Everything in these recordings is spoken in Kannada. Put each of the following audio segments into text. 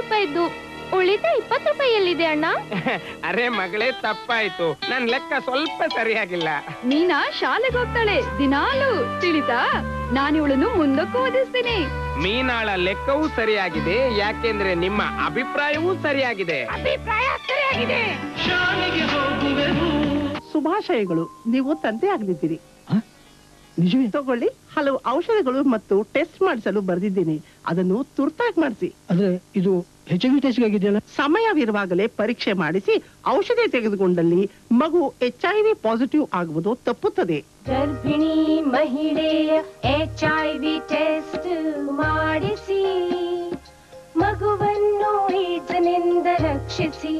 ರೂಪಾಯಿದ್ದು ಉಳಿದ ಇಪ್ಪತ್ತು ರೂಪಾಯಿ ಎಲ್ಲಿದೆ ಅಣ್ಣ ಅರೆ ಮಗಳೇ ತಪ್ಪಾಯ್ತು ನನ್ ಲೆಕ್ಕ ಸ್ವಲ್ಪ ಸರಿಯಾಗಿಲ್ಲ ನೀನಾ ಶಾಲೆಗೆ ಹೋಗ್ತಾಳೆ ದಿನಾಲು ತಿಳಿತಾ ನಾನು ಇವಳನ್ನು ಮುಂದಕ್ಕೂ ಓದಿಸ್ತೀನಿ ಮೀನಾಳ ಲೆಕ್ಕವೂ ಸರಿಯಾಗಿದೆ ಯಾಕೆಂದ್ರೆ ನಿಮ್ಮ ಅಭಿಪ್ರಾಯವೂ ಸರಿಯಾಗಿದೆ ಅಭಿಪ್ರಾಯ ಸರಿಯಾಗಿದೆ ಶುಭಾಶಯಗಳು ನೀವು ತಂದೆ ಆಗಲಿದ್ದೀರಿ ನಿಜವೇ ತಗೊಳ್ಳಿ ಹಲವು ಔಷಧಗಳು ಮತ್ತು ಟೆಸ್ಟ್ ಮಾಡಿಸಲು ಬರೆದಿದ್ದೀನಿ ಅದನ್ನು ತುರ್ತಾಗಿ ಮಾಡಿಸಿ ಅಂದ್ರೆ ಇದು ಹೆಚ್ ವಿ ಟೆಸ್ಟ್ಗಾಗಿದೆಯಲ್ಲ ಸಮಯವಿರುವಾಗಲೇ ಪರೀಕ್ಷೆ ಮಾಡಿಸಿ ಔಷಧಿ ತೆಗೆದುಕೊಂಡಲ್ಲಿ ಮಗು ಎಚ್ ಐ ವಿ ಪಾಸಿಟಿವ್ ಆಗುವುದು ತಪ್ಪುತ್ತದೆ ಗರ್ಭಿಣಿ ಮಹಿಳೆಯ ಎಚ್ ಐ ವಿ ಟೆಸ್ಟ್ ಮಾಡಿಸಿ ಮಗುವನ್ನು ಈಜನಿಂದ ರಕ್ಷಿಸಿ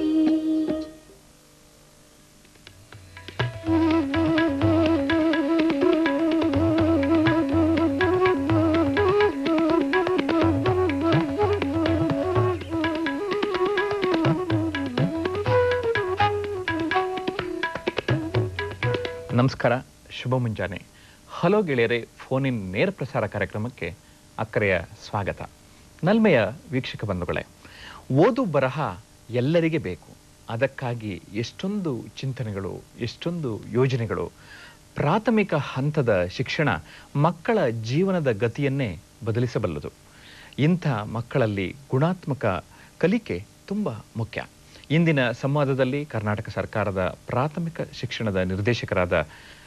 ನಮಸ್ಕಾರ ಶುಭ ಮುಂಜಾನೆ ಹಲೋ ಗೆಳೆಯರೆ ಫೋನಿನ್ ನೇರ ಪ್ರಸಾರ ಕಾರ್ಯಕ್ರಮಕ್ಕೆ ಅಕ್ಕರೆಯ ಸ್ವಾಗತ ನಲ್ಮೆಯ ವೀಕ್ಷಕ ಬಂಧುಗಳೇ ಓದು ಬರಹ ಎಲ್ಲರಿಗೆ ಬೇಕು ಅದಕ್ಕಾಗಿ ಎಷ್ಟೊಂದು ಚಿಂತನೆಗಳು ಎಷ್ಟೊಂದು ಯೋಜನೆಗಳು ಪ್ರಾಥಮಿಕ ಹಂತದ ಶಿಕ್ಷಣ ಮಕ್ಕಳ ಜೀವನದ ಗತಿಯನ್ನೇ ಬದಲಿಸಬಲ್ಲದು ಇಂಥ ಮಕ್ಕಳಲ್ಲಿ ಗುಣಾತ್ಮಕ ಕಲಿಕೆ ತುಂಬ ಮುಖ್ಯ ಇಂದಿನ ಸಂವಾದದಲ್ಲಿ ಕರ್ನಾಟಕ ಸರ್ಕಾರದ ಪ್ರಾಥಮಿಕ ಶಿಕ್ಷಣದ ನಿರ್ದೇಶಕರಾದ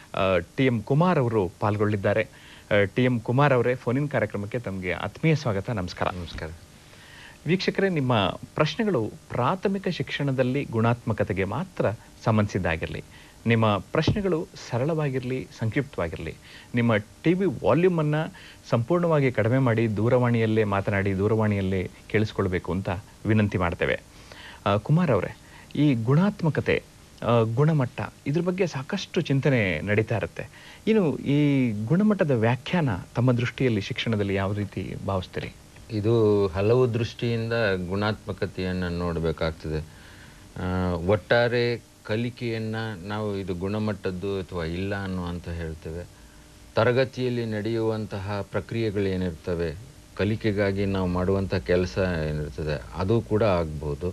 ಟಿ ಎಂ ಕುಮಾರ್ ಅವರು ಪಾಲ್ಗೊಳ್ಳಿದ್ದಾರೆ ಟಿ ಎಂ ಕುಮಾರ್ ಅವರೇ ಫೋನಿನ್ ಕಾರ್ಯಕ್ರಮಕ್ಕೆ ತಮಗೆ ಆತ್ಮೀಯ ಸ್ವಾಗತ ನಮಸ್ಕಾರ ನಮಸ್ಕಾರ ವೀಕ್ಷಕರೇ ನಿಮ್ಮ ಪ್ರಶ್ನೆಗಳು ಪ್ರಾಥಮಿಕ ಶಿಕ್ಷಣದಲ್ಲಿ ಗುಣಾತ್ಮಕತೆಗೆ ಮಾತ್ರ ಸಂಬಂಧಿಸಿದ್ದಾಗಿರಲಿ ನಿಮ್ಮ ಪ್ರಶ್ನೆಗಳು ಸರಳವಾಗಿರಲಿ ಸಂಕ್ಷಿಪ್ತವಾಗಿರಲಿ ನಿಮ್ಮ ಟಿ ವಿ ವಾಲ್ಯೂಮನ್ನು ಸಂಪೂರ್ಣವಾಗಿ ಕಡಿಮೆ ಮಾಡಿ ದೂರವಾಣಿಯಲ್ಲೇ ಮಾತನಾಡಿ ದೂರವಾಣಿಯಲ್ಲೇ ಕೇಳಿಸ್ಕೊಳ್ಬೇಕು ಅಂತ ವಿನಂತಿ ಮಾಡ್ತೇವೆ ಆ, ಕುಮಾರ್ ಅವರೇ ಈ ಗುಣಾತ್ಮಕತೆ ಆ, ಗುಣಮಟ್ಟ ಇದ್ರ ಬಗ್ಗೆ ಸಾಕಷ್ಟು ಚಿಂತನೆ ನಡೀತಾ ಇರುತ್ತೆ ಇನ್ನು ಈ ಗುಣಮಟ್ಟದ ವ್ಯಾಖ್ಯಾನ ತಮ್ಮ ದೃಷ್ಟಿಯಲ್ಲಿ ಶಿಕ್ಷಣದಲ್ಲಿ ಯಾವ ರೀತಿ ಭಾವಿಸ್ತೀರಿ ಇದು ಹಲವು ದೃಷ್ಟಿಯಿಂದ ಗುಣಾತ್ಮಕತೆಯನ್ನು ನೋಡಬೇಕಾಗ್ತದೆ ಆ, ಒಟ್ಟಾರೆ ಕಲಿಕೆಯನ್ನು ನಾವು ಇದು ಗುಣಮಟ್ಟದ್ದು ಅಥವಾ ಇಲ್ಲ ಅನ್ನುವಂತ ಹೇಳ್ತೇವೆ ತರಗತಿಯಲ್ಲಿ ನಡೆಯುವಂತಹ ಪ್ರಕ್ರಿಯೆಗಳೇನಿರ್ತವೆ ಕಲಿಕೆಗಾಗಿ ನಾವು ಮಾಡುವಂಥ ಕೆಲಸ ಏನಿರ್ತದೆ ಅದು ಕೂಡ ಆಗ್ಬೋದು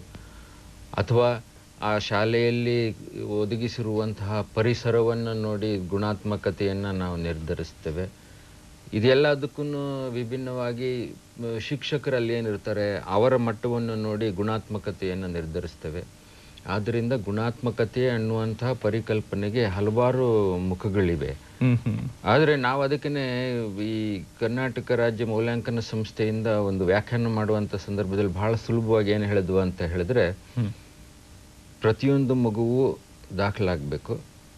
ಅಥವಾ ಆ ಶಾಲೆಯಲ್ಲಿ ಒದಗಿಸಿರುವಂತಹ ಪರಿಸರವನ್ನು ನೋಡಿ ಗುಣಾತ್ಮಕತೆಯನ್ನು ನಾವು ನಿರ್ಧರಿಸ್ತೇವೆ ಇದೆಲ್ಲದಕ್ಕೂ ವಿಭಿನ್ನವಾಗಿ ಮ, ಶಿಕ್ಷಕರಲ್ಲಿ ಏನಿರ್ತಾರೆ ಅವರ ಮಟ್ಟವನ್ನು ನೋಡಿ ಗುಣಾತ್ಮಕತೆಯನ್ನು ನಿರ್ಧರಿಸ್ತೇವೆ ಆದ್ದರಿಂದ ಗುಣಾತ್ಮಕತೆ ಅನ್ನುವಂತಹ ಪರಿಕಲ್ಪನೆಗೆ ಹಲವಾರು ಮುಖಗಳಿವೆ ಹ್ಮ್ ಹ್ಮ್ ಆದರೆ ನಾವು ಅದಕ್ಕೇ ಈ ಕರ್ನಾಟಕ ರಾಜ್ಯ ಮೌಲ್ಯಾಂಕನ ಸಂಸ್ಥೆಯಿಂದ ಒಂದು ವ್ಯಾಖ್ಯಾನ ಮಾಡುವಂಥ ಸಂದರ್ಭದಲ್ಲಿ ಬಹಳ ಸುಲಭವಾಗಿ ಏನು ಹೇಳಿದ್ವು ಅಂತ ಹೇಳಿದ್ರೆ ಹ್ಮ್. ಪ್ರತಿಯೊಂದು ಮಗುವು ದಾಖಲಾಗಬೇಕು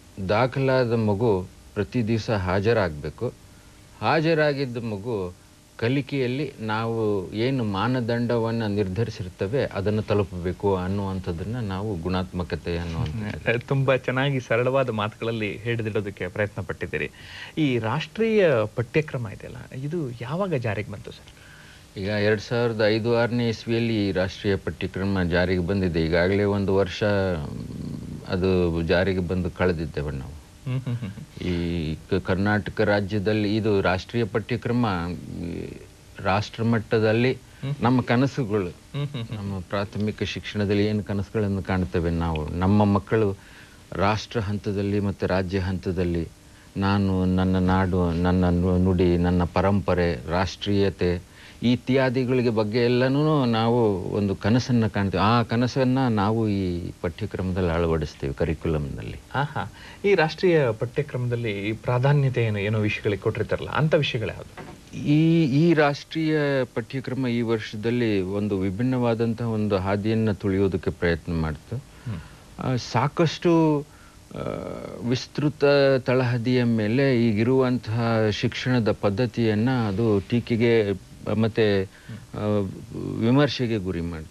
ದಾಖಲಾದ ಮಗು ಪ್ರತಿ ದಿವಸ ಹಾಜರಾಗಬೇಕು ಹಾಜರಾಗಿದ್ದ ಮಗು ಕಲಿಕೆಯಲ್ಲಿ ನಾವು ಏನು ಮಾನದಂಡವನ್ನು ನಿರ್ಧರಿಸಿರ್ತೇವೆ ಅದನ್ನು ತಲುಪಬೇಕು ಅನ್ನುವಂಥದ್ದನ್ನು ನಾವು ಗುಣಾತ್ಮಕತೆ ಅನ್ನುವಂಥ ತುಂಬಾ ಚೆನ್ನಾಗಿ ಸರಳವಾದ ಮಾತುಗಳಲ್ಲಿ ಹಿಡಿದಿಡೋದಕ್ಕೆ ಪ್ರಯತ್ನ ಪಟ್ಟಿದ್ದೀರಿ ಈ ರಾಷ್ಟ್ರೀಯ ಪಠ್ಯಕ್ರಮ ಇದೆಯಲ್ಲ ಇದು ಯಾವಾಗ ಜಾರಿಗೆ ಬಂತು ಸರ್ ಈಗ ಎರಡು ಸಾವಿರದ ಐದು ಆರನೇ ಇಸ್ವಿಯಲ್ಲಿ ಈ ರಾಷ್ಟ್ರೀಯ ಪಠ್ಯಕ್ರಮ ಜಾರಿಗೆ ಬಂದಿದೆ ಈಗಾಗಲೇ ಒಂದು ವರ್ಷ ಮ್, ಅದು ಜಾರಿಗೆ ಬಂದು ಕಳೆದಿದ್ದೇವೆ ನಾವು ಹ್ಮ್ ಹ್ಮ್ ಹ್ಮ್ ಈ ಕ- ಕರ್ನಾಟಕ ರಾಜ್ಯದಲ್ಲಿ ಇದು ರಾಷ್ಟ್ರೀಯ ಪಠ್ಯಕ್ರಮ ಈ ರಾಷ್ಟ್ರ ಮಟ್ಟದಲ್ಲಿ ನಮ್ಮ ಕನಸುಗಳು ಹ್ಮ್ ಹ್ಮ್ ನಮ್ಮ ಪ್ರಾಥಮಿಕ ಶಿಕ್ಷಣದಲ್ಲಿ ಏನು ಕನಸುಗಳನ್ನು ಕಾಣ್ತೇವೆ ನಾವು ನಮ್ಮ ಮಕ್ಕಳು ರಾಷ್ಟ್ರ ಹಂತದಲ್ಲಿ ಮತ್ತು ರಾಜ್ಯ ಹಂತದಲ್ಲಿ ನಾನು ನನ್ನ ನಾಡು ನನ್ನ ನು- ನುಡಿ ನನ್ನ ಪರಂಪರೆ ರಾಷ್ಟ್ರೀಯತೆ ಈ ಇತ್ಯಾದಿಗಳಿಗೆ ಬಗ್ಗೆ ಎಲ್ಲನೂ ನಾವು ಒಂದು ಕನಸನ್ನು ಕಾಣ್ತೇವೆ ಆ ಕನಸನ್ನು ನಾವು ಈ ಪಠ್ಯಕ್ರಮದಲ್ಲಿ ಅಳವಡಿಸ್ತೇವೆ ಕರಿಕ್ಯುಲಮ್ನಲ್ಲಿ ಆಹಾ ಈ ರಾಷ್ಟ್ರೀಯ ಪಠ್ಯಕ್ರಮದಲ್ಲಿ ಈ ಪ್ರಾಧಾನ್ಯತೆ ಏನು ಏನೋ ವಿಷಯಗಳಿಗೆ ಕೊಟ್ಟಿರ್ತಾರಲ್ಲ ಅಂತ ವಿಷಯಗಳು ಯಾವುದು ಈ ಈ ರಾಷ್ಟ್ರೀಯ ಪಠ್ಯಕ್ರಮ ಈ ವರ್ಷದಲ್ಲಿ ಒಂದು ವಿಭಿನ್ನವಾದಂತಹ ಒಂದು ಹಾದಿಯನ್ನು ತುಳಿಯೋದಕ್ಕೆ ಪ್ರಯತ್ನ ಮಾಡ್ತು ಆ, ಸಾಕಷ್ಟು ಆ, ವಿಸ್ತೃತ ತಳಹದಿಯ ಮೇಲೆ ಈಗಿರುವಂತಹ ಶಿಕ್ಷಣದ ಪದ್ಧತಿಯನ್ನ ಅದು ಟೀಕೆಗೆ ಮತ್ತೆ ಆ, ವಿಮರ್ಶೆಗೆ ಗುರಿ ಮಾಡ್ತು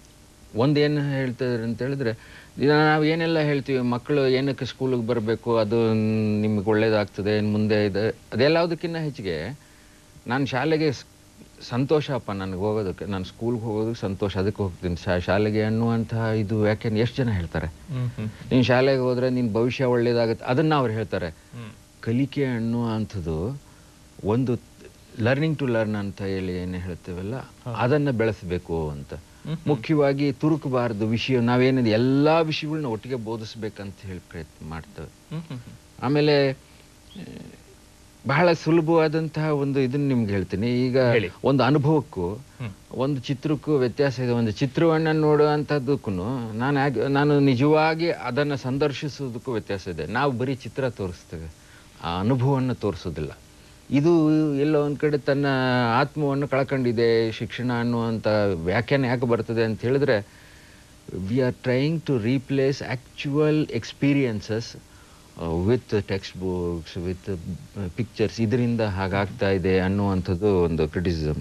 ಒಂದೇನು ಹೇಳ್ತಾರೆ ಅಂತ ಹೇಳಿದ್ರೆ ಈಗ ನಾವು ಏನೆಲ್ಲ ಹೇಳ್ತೀವಿ ಮಕ್ಕಳು ಏನಕ್ಕೆ ಸ್ಕೂಲಿಗೆ ಬರಬೇಕು ಅದು ನಿಮ್ಗೆ ಒಳ್ಳೇದಾಗ್ತದೆ ಇನ್ನು ಮುಂದೆ ಇದೆ ಅದೆಲ್ಲದಕ್ಕಿಂತ ಹೆಚ್ಚಿಗೆ ನಾನು ಶಾಲೆಗೆ ಸ್- ಸಂತೋಷಪ್ಪ ನನಗೆ ಹೋಗೋದಕ್ಕೆ ನಾನು ಸ್ಕೂಲ್ಗೆ ಹೋಗೋದಕ್ಕೆ ಸಂತೋಷ ಅದಕ್ಕೆ ಹೋಗ್ತೀನಿ ಶಾ ಶಾಲೆಗೆ ಅನ್ನುವಂತಹ ಇದು ಯಾಕೆಂದ್ರೆ ಎಷ್ಟು ಜನ ಹೇಳ್ತಾರೆ ಹ್ಮ್ ಹ್ಮ್ ನೀನು ಶಾಲೆಗೆ ಹೋದ್ರೆ ನಿನ್ನ ಭವಿಷ್ಯ ಒಳ್ಳೇದಾಗುತ್ತೆ ಅದನ್ನ ಅವ್ರು ಹೇಳ್ತಾರೆ ಕಲಿಕೆ ಅನ್ನುವಂಥದ್ದು ಒಂದು ಲರ್ನಿಂಗ್ ಟು ಲರ್ನ್ ಅಂತ ಹೇಳಿ ಏನು ಹೇಳ್ತೇವಲ್ಲ ಅದನ್ನ ಬೆಳೆಸಬೇಕು ಅಂತ ಮುಖ್ಯವಾಗಿ ತುರುಕಬಾರದು ವಿಷಯ ನಾವೇನಿದೆ ಎಲ್ಲಾ ವಿಷಯಗಳನ್ನ ಒಟ್ಟಿಗೆ ಬೋಧಿಸ್ಬೇಕಂತ ಹೇಳಿ ಪ್ರಯತ್ನ ಮಾಡ್ತೇವೆ ಆಮೇಲೆ ಆ, ಬಹಳ ಸುಲಭವಾದಂತಹ ಒಂದು ಇದನ್ನ ನಿಮ್ಗೆ ಹೇಳ್ತೀನಿ ಈಗ ಹೇಳಿ. ಒಂದು ಅನುಭವಕ್ಕೂ ಒಂದು ಚಿತ್ರಕ್ಕೂ ವ್ಯತ್ಯಾಸ ಇದೆ ಒಂದು ಚಿತ್ರವನ್ನ ನೋಡುವಂಥದ್ದಕ್ಕೂ ನಾನು ಆಗ್- ನಾನು ನಿಜವಾಗಿ ಅದನ್ನ ಸಂದರ್ಶಿಸೋದಕ್ಕೂ ವ್ಯತ್ಯಾಸ ಇದೆ ನಾವು ಬರೀ ಚಿತ್ರ ತೋರಿಸ್ತೇವೆ ಆ ಅನುಭವವನ್ನು ತೋರಿಸೋದಿಲ್ಲ ಇದು ಎಲ್ಲೋ ಒಂದ್ ಕಡೆ ತನ್ನ ಆತ್ಮವನ್ನು ಕಳ್ಕೊಂಡಿದೆ ಶಿಕ್ಷಣ ಅನ್ನುವಂಥ ವ್ಯಾಖ್ಯಾನ ಯಾಕೆ ಬರ್ತದೆ ಅಂತ ಹೇಳಿದ್ರೆ we are trying to replace actual experiences with textbooks with pictures ಇದರಿಂದ ಹಾಗಾಗ್ತಾ ಇದೆ ಅನ್ನುವಂಥದ್ದು ಒಂದು ಕ್ರಿಟಿಸಿಸಮ್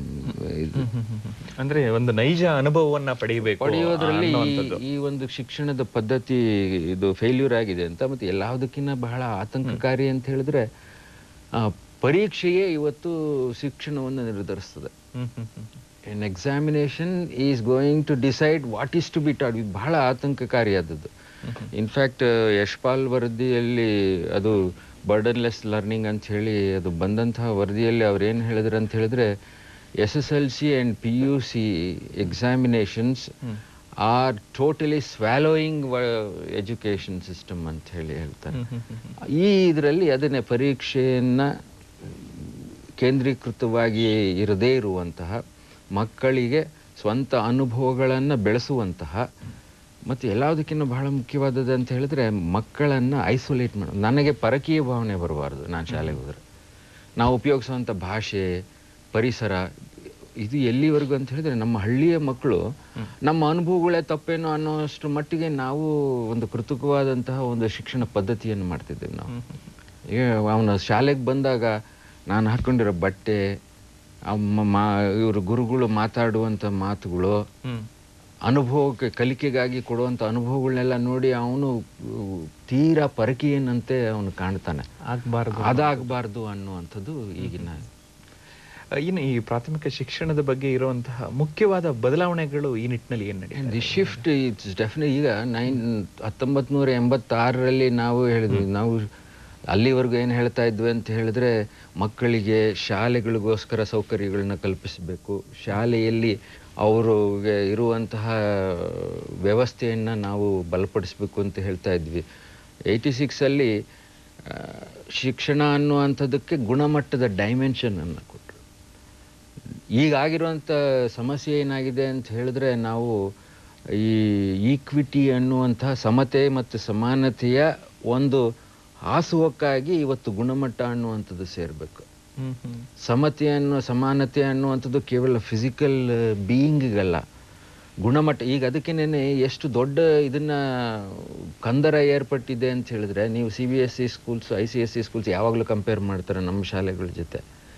ಅಂದ್ರೆ ಒಂದು ನೈಜ ಅನುಭವವನ್ನ ಪಡೆಯಬೇಕು ಪಡೆಯೋದ್ರಲ್ಲಿ ಈ- ಅನ್ನುವಂಥದ್ದು. ಈ ಒಂದು ಶಿಕ್ಷಣದ ಪದ್ಧತಿ ಇದು ಫೇಲ್ಯೂರ್ ಆಗಿದೆ ಅಂತ ಮತ್ತೆ ಎಲ್ಲದಕ್ಕಿಂತ ಬಹಳ ಆತಂಕಕಾರಿ ಅಂತ ಹೇಳಿದ್ರೆ ಆ, ಪರೀಕ್ಷೆಯೇ ಇವತ್ತು ಶಿಕ್ಷಣವನ್ನು ನಿರ್ಧರಿಸ್ತದೆ hmm hmm hmm an examination is going to decide what is to be taught ಇದು ಬಹಳ ಆತಂಕಕಾರಿಯಾದದ್ದು ಇನ್ಫ್ಯಾಕ್ಟ್ ಯಶ್ಪಾಲ್ ವರದಿಯಲ್ಲಿ ಅದು ಬರ್ಡನ್ಲೆಸ್ ಲರ್ನಿಂಗ್ ಅಂತ ಹೇಳಿ ಅದು ಬಂದಂತಹ ವರದಿಯಲ್ಲಿ ಅವ್ರು ಏನು ಹೇಳಿದ್ರು ಅಂತ ಹೇಳಿದ್ರೆ S S L C and P U C examinations are totally swallowing education system ಅಂತ ಹೇಳಿ ಹೇಳ್ತಾರೆ ಈ ಇದರಲ್ಲಿ ಅದನ್ನೇ ಪರೀಕ್ಷೆಯನ್ನ ಕೇಂದ್ರೀಕೃತವಾಗಿ ಇರದೇ ಇರುವಂತಹ ಮಕ್ಕಳಿಗೆ ಸ್ವಂತ ಅನುಭವಗಳನ್ನು ಬೆಳೆಸುವಂತಹ ಮತ್ತು ಎಲ್ಲದಕ್ಕಿಂತ ಬಹಳ ಮುಖ್ಯವಾದದ್ದು ಅಂತ ಹೇಳಿದ್ರೆ ಮಕ್ಕಳನ್ನು ಐಸೋಲೇಟ್ ಮಾಡೋದು ನನಗೆ ಪರಕೀಯ ಭಾವನೆ ಬರಬಾರ್ದು ನಾನು ಶಾಲೆಗೆ ಹೋದರೆ ನಾವು ಉಪಯೋಗಿಸುವಂಥ ಭಾಷೆ ಪರಿಸರ ಇದು ಎಲ್ಲಿವರೆಗೂ ಅಂತ ಹೇಳಿದ್ರೆ ನಮ್ಮ ಹಳ್ಳಿಯ ಮಕ್ಕಳು ನಮ್ಮ ಅನುಭವಗಳೇ ತಪ್ಪೇನೋ ಅನ್ನೋಷ್ಟು ಮಟ್ಟಿಗೆ ನಾವು ಒಂದು ಕೃತಕವಾದಂತಹ ಒಂದು ಶಿಕ್ಷಣ ಪದ್ಧತಿಯನ್ನು ಮಾಡ್ತಿದ್ದೇವೆ ನಾವು ಅವನ ಶಾಲೆಗೆ ಬಂದಾಗ ನಾನು ಹಾಕೊಂಡಿರೋ ಬಟ್ಟೆ ಅಮ್ಮ ಮಾ ಇವರು ಗುರುಗಳು ಮಾತಾಡುವಂಥ ಮಾತುಗಳು ಹ್ಮ್ ಅನುಭವಕ್ಕೆ ಕಲಿಕೆಗಾಗಿ ಕೊಡುವಂಥ ಅನುಭವಗಳನ್ನೆಲ್ಲ ನೋಡಿ ಅವನು ತೀರಾ ಪರಕೀಯನಂತೆ ಅವನು ಕಾಣ್ತಾನೆ ಆಗ್ಬಾರ್ದು ಅದಾಗಬಾರ್ದು ಅನ್ನುವಂಥದ್ದು ಈಗಿನ ಅಹ್, ಇನ್ನು ಈ ಪ್ರಾಥಮಿಕ ಶಿಕ್ಷಣದ ಬಗ್ಗೆ ಇರುವಂತಹ ಮುಖ್ಯವಾದ ಬದಲಾವಣೆಗಳು ಈ ನಿಟ್ಟಿನಲ್ಲಿ ಏನ್ ನಡೆಯುತ್ತೆ ದಿ ಶಿಫ್ಟ್ ಇಟ್ಸ್ ಡೆಫಿನೆಟ್ ಈಗ ನೈನ್ ಹತ್ತೊಂಬತ್ ನೂರ ಎಂಬತ್ತಾರರಲ್ಲಿ ನಾವು ಹೇಳಿದ್ವಿ ನಾವು ಅಲ್ಲಿವರೆಗೂ ಏನು ಹೇಳ್ತಾ ಇದ್ವಿ ಅಂತ ಹೇಳಿದ್ರೆ ಮಕ್ಕಳಿಗೆ ಶಾಲೆಗಳಿಗೋಸ್ಕರ ಸೌಕರ್ಯಗಳನ್ನ ಕಲ್ಪಿಸಬೇಕು ಶಾಲೆಯಲ್ಲಿ ಅವ್ರಿಗೆ ಇರುವಂತಹ ವ್ಯವಸ್ಥೆಯನ್ನ ನಾವು ಬಲಪಡಿಸಬೇಕು ಅಂತ ಹೇಳ್ತಾ ಇದ್ವಿ ಏಯ್ಟಿ ಸಿಕ್ಸಲ್ಲಿ ಶಿಕ್ಷಣ ಅನ್ನುವಂಥದ್ದಕ್ಕೆ ಗುಣಮಟ್ಟದ ಡೈಮೆನ್ಷನ್ ಅನ್ನು ಕೊಟ್ಟರು ಈಗ ಆಗಿರುವಂಥ ಸಮಸ್ಯೆ ಏನಾಗಿದೆ ಅಂತ ಹೇಳಿದ್ರೆ ನಾವು ಈ ಈಕ್ವಿಟಿ ಅನ್ನುವಂತಹ ಸಮತೆ ಮತ್ತು ಸಮಾನತೆಯ ಒಂದು ಹಾಸುಹೊಕ್ಕಾಗಿ ಇವತ್ತು ಗುಣಮಟ್ಟ ಅನ್ನುವಂಥದ್ದು ಸೇರಬೇಕು ಹ್ಮ್ ಹ್ಮ್ ಸಮತೆ ಅನ್ನೋ ಸಮಾನತೆ ಅನ್ನುವಂಥದ್ದು ಕೇವಲ ಫಿಸಿಕಲ್ ಬೀಯಿಂಗ್ಗಲ್ಲ ಗುಣಮಟ್ಟ ಈಗ ಅದಕ್ಕೇನೆ ಎಷ್ಟು ದೊಡ್ಡ ಇದನ್ನ ಕಂದರ ಏರ್ಪಟ್ಟಿದೆ ಅಂತ ಹೇಳಿದ್ರೆ ನೀವು C B S C schools I C S C schools ಯಾವಾಗಲೂ ಕಂಪೇರ್ ಮಾಡ್ತಾರೆ ನಮ್ಮ ಶಾಲೆಗಳ ಜೊತೆ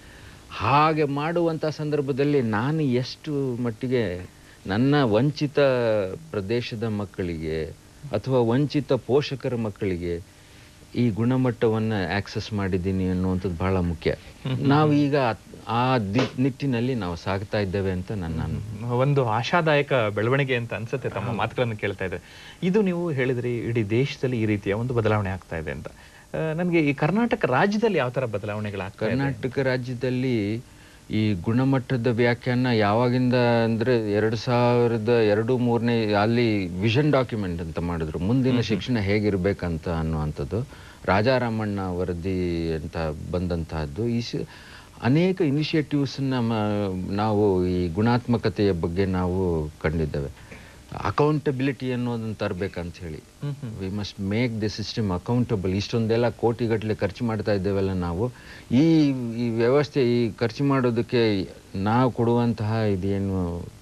ಹಾಗೆ ಮಾಡುವಂಥ ಸಂದರ್ಭದಲ್ಲಿ ನಾನು ಎಷ್ಟು ಮಟ್ಟಿಗೆ ನನ್ನ ವಂಚಿತ ಪ್ರದೇಶದ ಮಕ್ಕಳಿಗೆ ಅಥವಾ ವಂಚಿತ ಪೋಷಕರ ಮಕ್ಕಳಿಗೆ ಈ ಗುಣಮಟ್ಟವನ್ನು ಆಕ್ಸೆಸ್ ಮಾಡಿದ್ದೀನಿ ಅನ್ನುವಂಥದ್ದು ಬಹಳ ಮುಖ್ಯ ನಾವು ಈಗ ಆ ದಿ- ನಿಟ್ಟಿನಲ್ಲಿ ನಾವು ಸಾಗ್ತಾ ಇದ್ದೇವೆ ಅಂತ ನನ್ನ ಅನು- ಒಂದು ಆಶಾದಾಯಕ ಬೆಳವಣಿಗೆ ಅಂತ ಅನ್ಸುತ್ತೆ ತಮ್ಮ ಮಾತುಗಳನ್ನು ಕೇಳ್ತಾ ಇದ್ರೆ ಇದು ನೀವು ಹೇಳಿದ್ರಿ ಇಡೀ ದೇಶದಲ್ಲಿ ಈ ರೀತಿಯ ಒಂದು ಬದಲಾವಣೆ ಆಗ್ತಾ ಇದೆ ಅಂತ ಆ, ನನ್ಗೆ ಈ ಕರ್ನಾಟಕ ರಾಜ್ಯದಲ್ಲಿ ಯಾವ ತರ ಬದಲಾವಣೆಗಳಾಗ್ತಾ ಇದೆ ಕರ್ನಾಟಕ ರಾಜ್ಯದಲ್ಲಿ ಈ ಗುಣಮಟ್ಟದ ವ್ಯಾಖ್ಯಾನ ಯಾವಾಗಿಂದ ಅಂದ್ರೆ ಎರಡು ಸಾವಿರದ ಎರಡು ಮೂರನೇ ಅಲ್ಲಿ ವಿಷನ್ ಡಾಕ್ಯುಮೆಂಟ್ ಅಂತ ಮಾಡಿದ್ರು ಮುಂದಿನ ಶಿಕ್ಷಣ ಹೇಗಿರ್ಬೇಕಂತ ಅನ್ನುವಂಥದ್ದು ರಾಜಾರಾಮಣ್ಣ ವರದಿ ಅಂತ ಬಂದಂತಹದ್ದು ಈ ಸ- ಅನೇಕ ಇನಿಷಿಯೇಟಿವ್ಸ್ನ ನಾವು ಈ ಗುಣಾತ್ಮಕತೆಯ ಬಗ್ಗೆ ನಾವು ಕಂಡಿದ್ದೇವೆ ಅಕೌಂಟಬಿಲಿಟಿ ಅನ್ನೋದನ್ನ ತರಬೇಕಂತ ಹೇಳಿ we must make the system accountable ಇಷ್ಟೊಂದೆಲ್ಲ ಕೋಟಿಗಟ್ಟಲೆ ಖರ್ಚು ಮಾಡ್ತಾ ಇದ್ದೇವಲ್ಲ ನಾವು ಈ ಈ ವ್ಯವಸ್ಥೆ ಈ ಖರ್ಚು ಮಾಡೋದಕ್ಕೆ ನಾವು ಕೊಡುವಂತಹ ಇದೇನು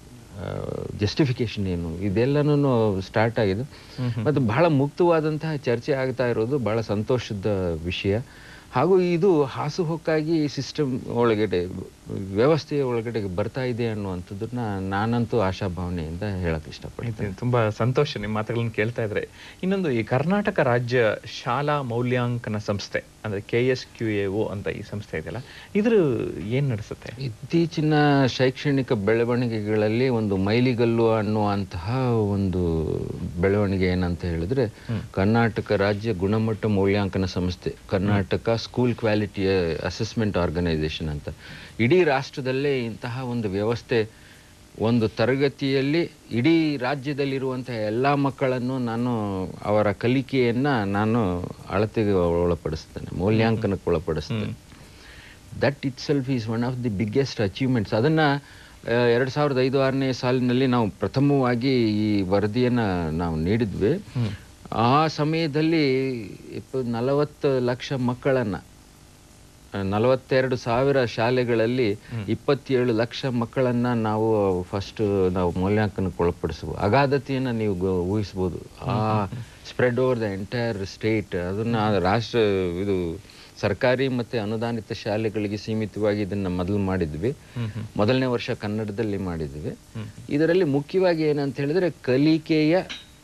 ಜಸ್ಟಿಫಿಕೇಶನ್ ಏನು ಇದೆಲ್ಲನೂ ಸ್ಟಾರ್ಟ್ ಆಗಿದೆ ಮತ್ತು ಬಹಳ ಮುಕ್ತವಾದಂತಹ ಚರ್ಚೆ ಆಗ್ತಾ ಇರೋದು ಬಹಳ ಸಂತೋಷದ ವಿಷಯ ಹಾಗೂ ಇದು ಹಾಸುಹೊಕ್ಕಾಗಿ ಸಿಸ್ಟಮ್ ಒಳಗಡೆ ವ್ಯವಸ್ಥೆಯ ಒಳಗಡೆ ಬರ್ತಾ ಇದೆ ಅನ್ನುವಂಥದ್ದನ್ನ ನಾನಂತೂ ಆಶಾಭಾವನೆಯಿಂದ ಹೇಳಕ್ ಇಷ್ಟಪಡ್ತೀನಿ ಇದು ತುಂಬಾ ಸಂತೋಷ ನಿಮ್ಮ ಮಾತುಗಳನ್ನು ಕೇಳ್ತಾ ಇದ್ರೆ ಇನ್ನೊಂದು ಈ ಕರ್ನಾಟಕ ರಾಜ್ಯ ಶಾಲಾ ಮೌಲ್ಯಾಂಕನ ಸಂಸ್ಥೆ ಅಂದ್ರೆ K S Q A O ಅಂತ ಈ ಸಂಸ್ಥೆ ಇದೆಯಲ್ಲ ಇದ್ರ ಏನ್ ನಡೆಸುತ್ತೆ ಇತ್ತೀಚಿನ ಶೈಕ್ಷಣಿಕ ಬೆಳವಣಿಗೆಗಳಲ್ಲಿ ಒಂದು ಮೈಲಿಗಲ್ಲು ಅನ್ನುವಂತಹ ಒಂದು ಬೆಳವಣಿಗೆ ಏನಂತ ಹೇಳಿದ್ರೆ ಕರ್ನಾಟಕ ರಾಜ್ಯ ಗುಣಮಟ್ಟ ಮೌಲ್ಯಾಂಕನ ಸಂಸ್ಥೆ Karnataka school quality assessment organisation ಅಂತ ಇಡೀ ಇಡೀ ರಾಷ್ಟ್ರದಲ್ಲೇ ಇಂತಹ ಒಂದು ವ್ಯವಸ್ಥೆ ಒಂದು ತರಗತಿಯಲ್ಲಿ ಇಡೀ ರಾಜ್ಯದಲ್ಲಿರುವಂತಹ ಎಲ್ಲ ಮಕ್ಕಳನ್ನು ನಾನು ಅವರ ಕಲಿಕೆಯನ್ನ ನಾನು ಅಳತೆಗೆ ಒಳಪಡಿಸ್ತೇನೆ ಮೌಲ್ಯಾಂಕನಕ್ಕೆ ಒಳಪಡಿಸ್ತೇನೆ that itself is one of the biggest achievements ಅದನ್ನ ಆ, ಎರಡ್ ಸಾವಿರದ ಐದು ಆರನೇ ಸಾಲಿನಲ್ಲಿ ನಾವು ಪ್ರಥಮವಾಗಿ ಈ ವರದಿಯನ್ನ ನಾವು ನೀಡಿದ್ವಿ ಆ ಸಮಯದಲ್ಲಿ ಇಪ್ಪ- ನಲವತ್ತು ಲಕ್ಷ ಮಕ್ಕಳನ್ನ ಆ, ನಲವತ್ತೆರಡು ಸಾವಿರ ಶಾಲೆಗಳಲ್ಲಿ ಇಪ್ಪತ್ತೇಳು ಲಕ್ಷ ಮಕ್ಕಳನ್ನ ನಾವು ಫಸ್ಟ್ ನಾವು ಮೌಲ್ಯಾಂಕನಕ್ಕೆ ಒಳಪಡಿಸುವ ಅಗಾಧತೆಯನ್ನ ನೀವು ಗೊ- ಊಹಿಸ್ಬೋದು ಆ spread over the entire state ಅದನ್ನ ರಾಷ್ಟ್ರ ಇದು ಸರ್ಕಾರಿ ಮತ್ತೆ ಅನುದಾನಿತ ಶಾಲೆಗಳಿಗೆ ಸೀಮಿತವಾಗಿ ಇದನ್ನ ಮೊದಲು ಮಾಡಿದ್ವಿ ಮೊದಲನೇ ವರ್ಷ ಕನ್ನಡದಲ್ಲಿ ಮಾಡಿದ್ವಿ ಇದರಲ್ಲಿ ಮುಖ್ಯವಾಗಿ ಏನಂತ ಹೇಳಿದ್ರೆ ಕಲಿಕೆಯ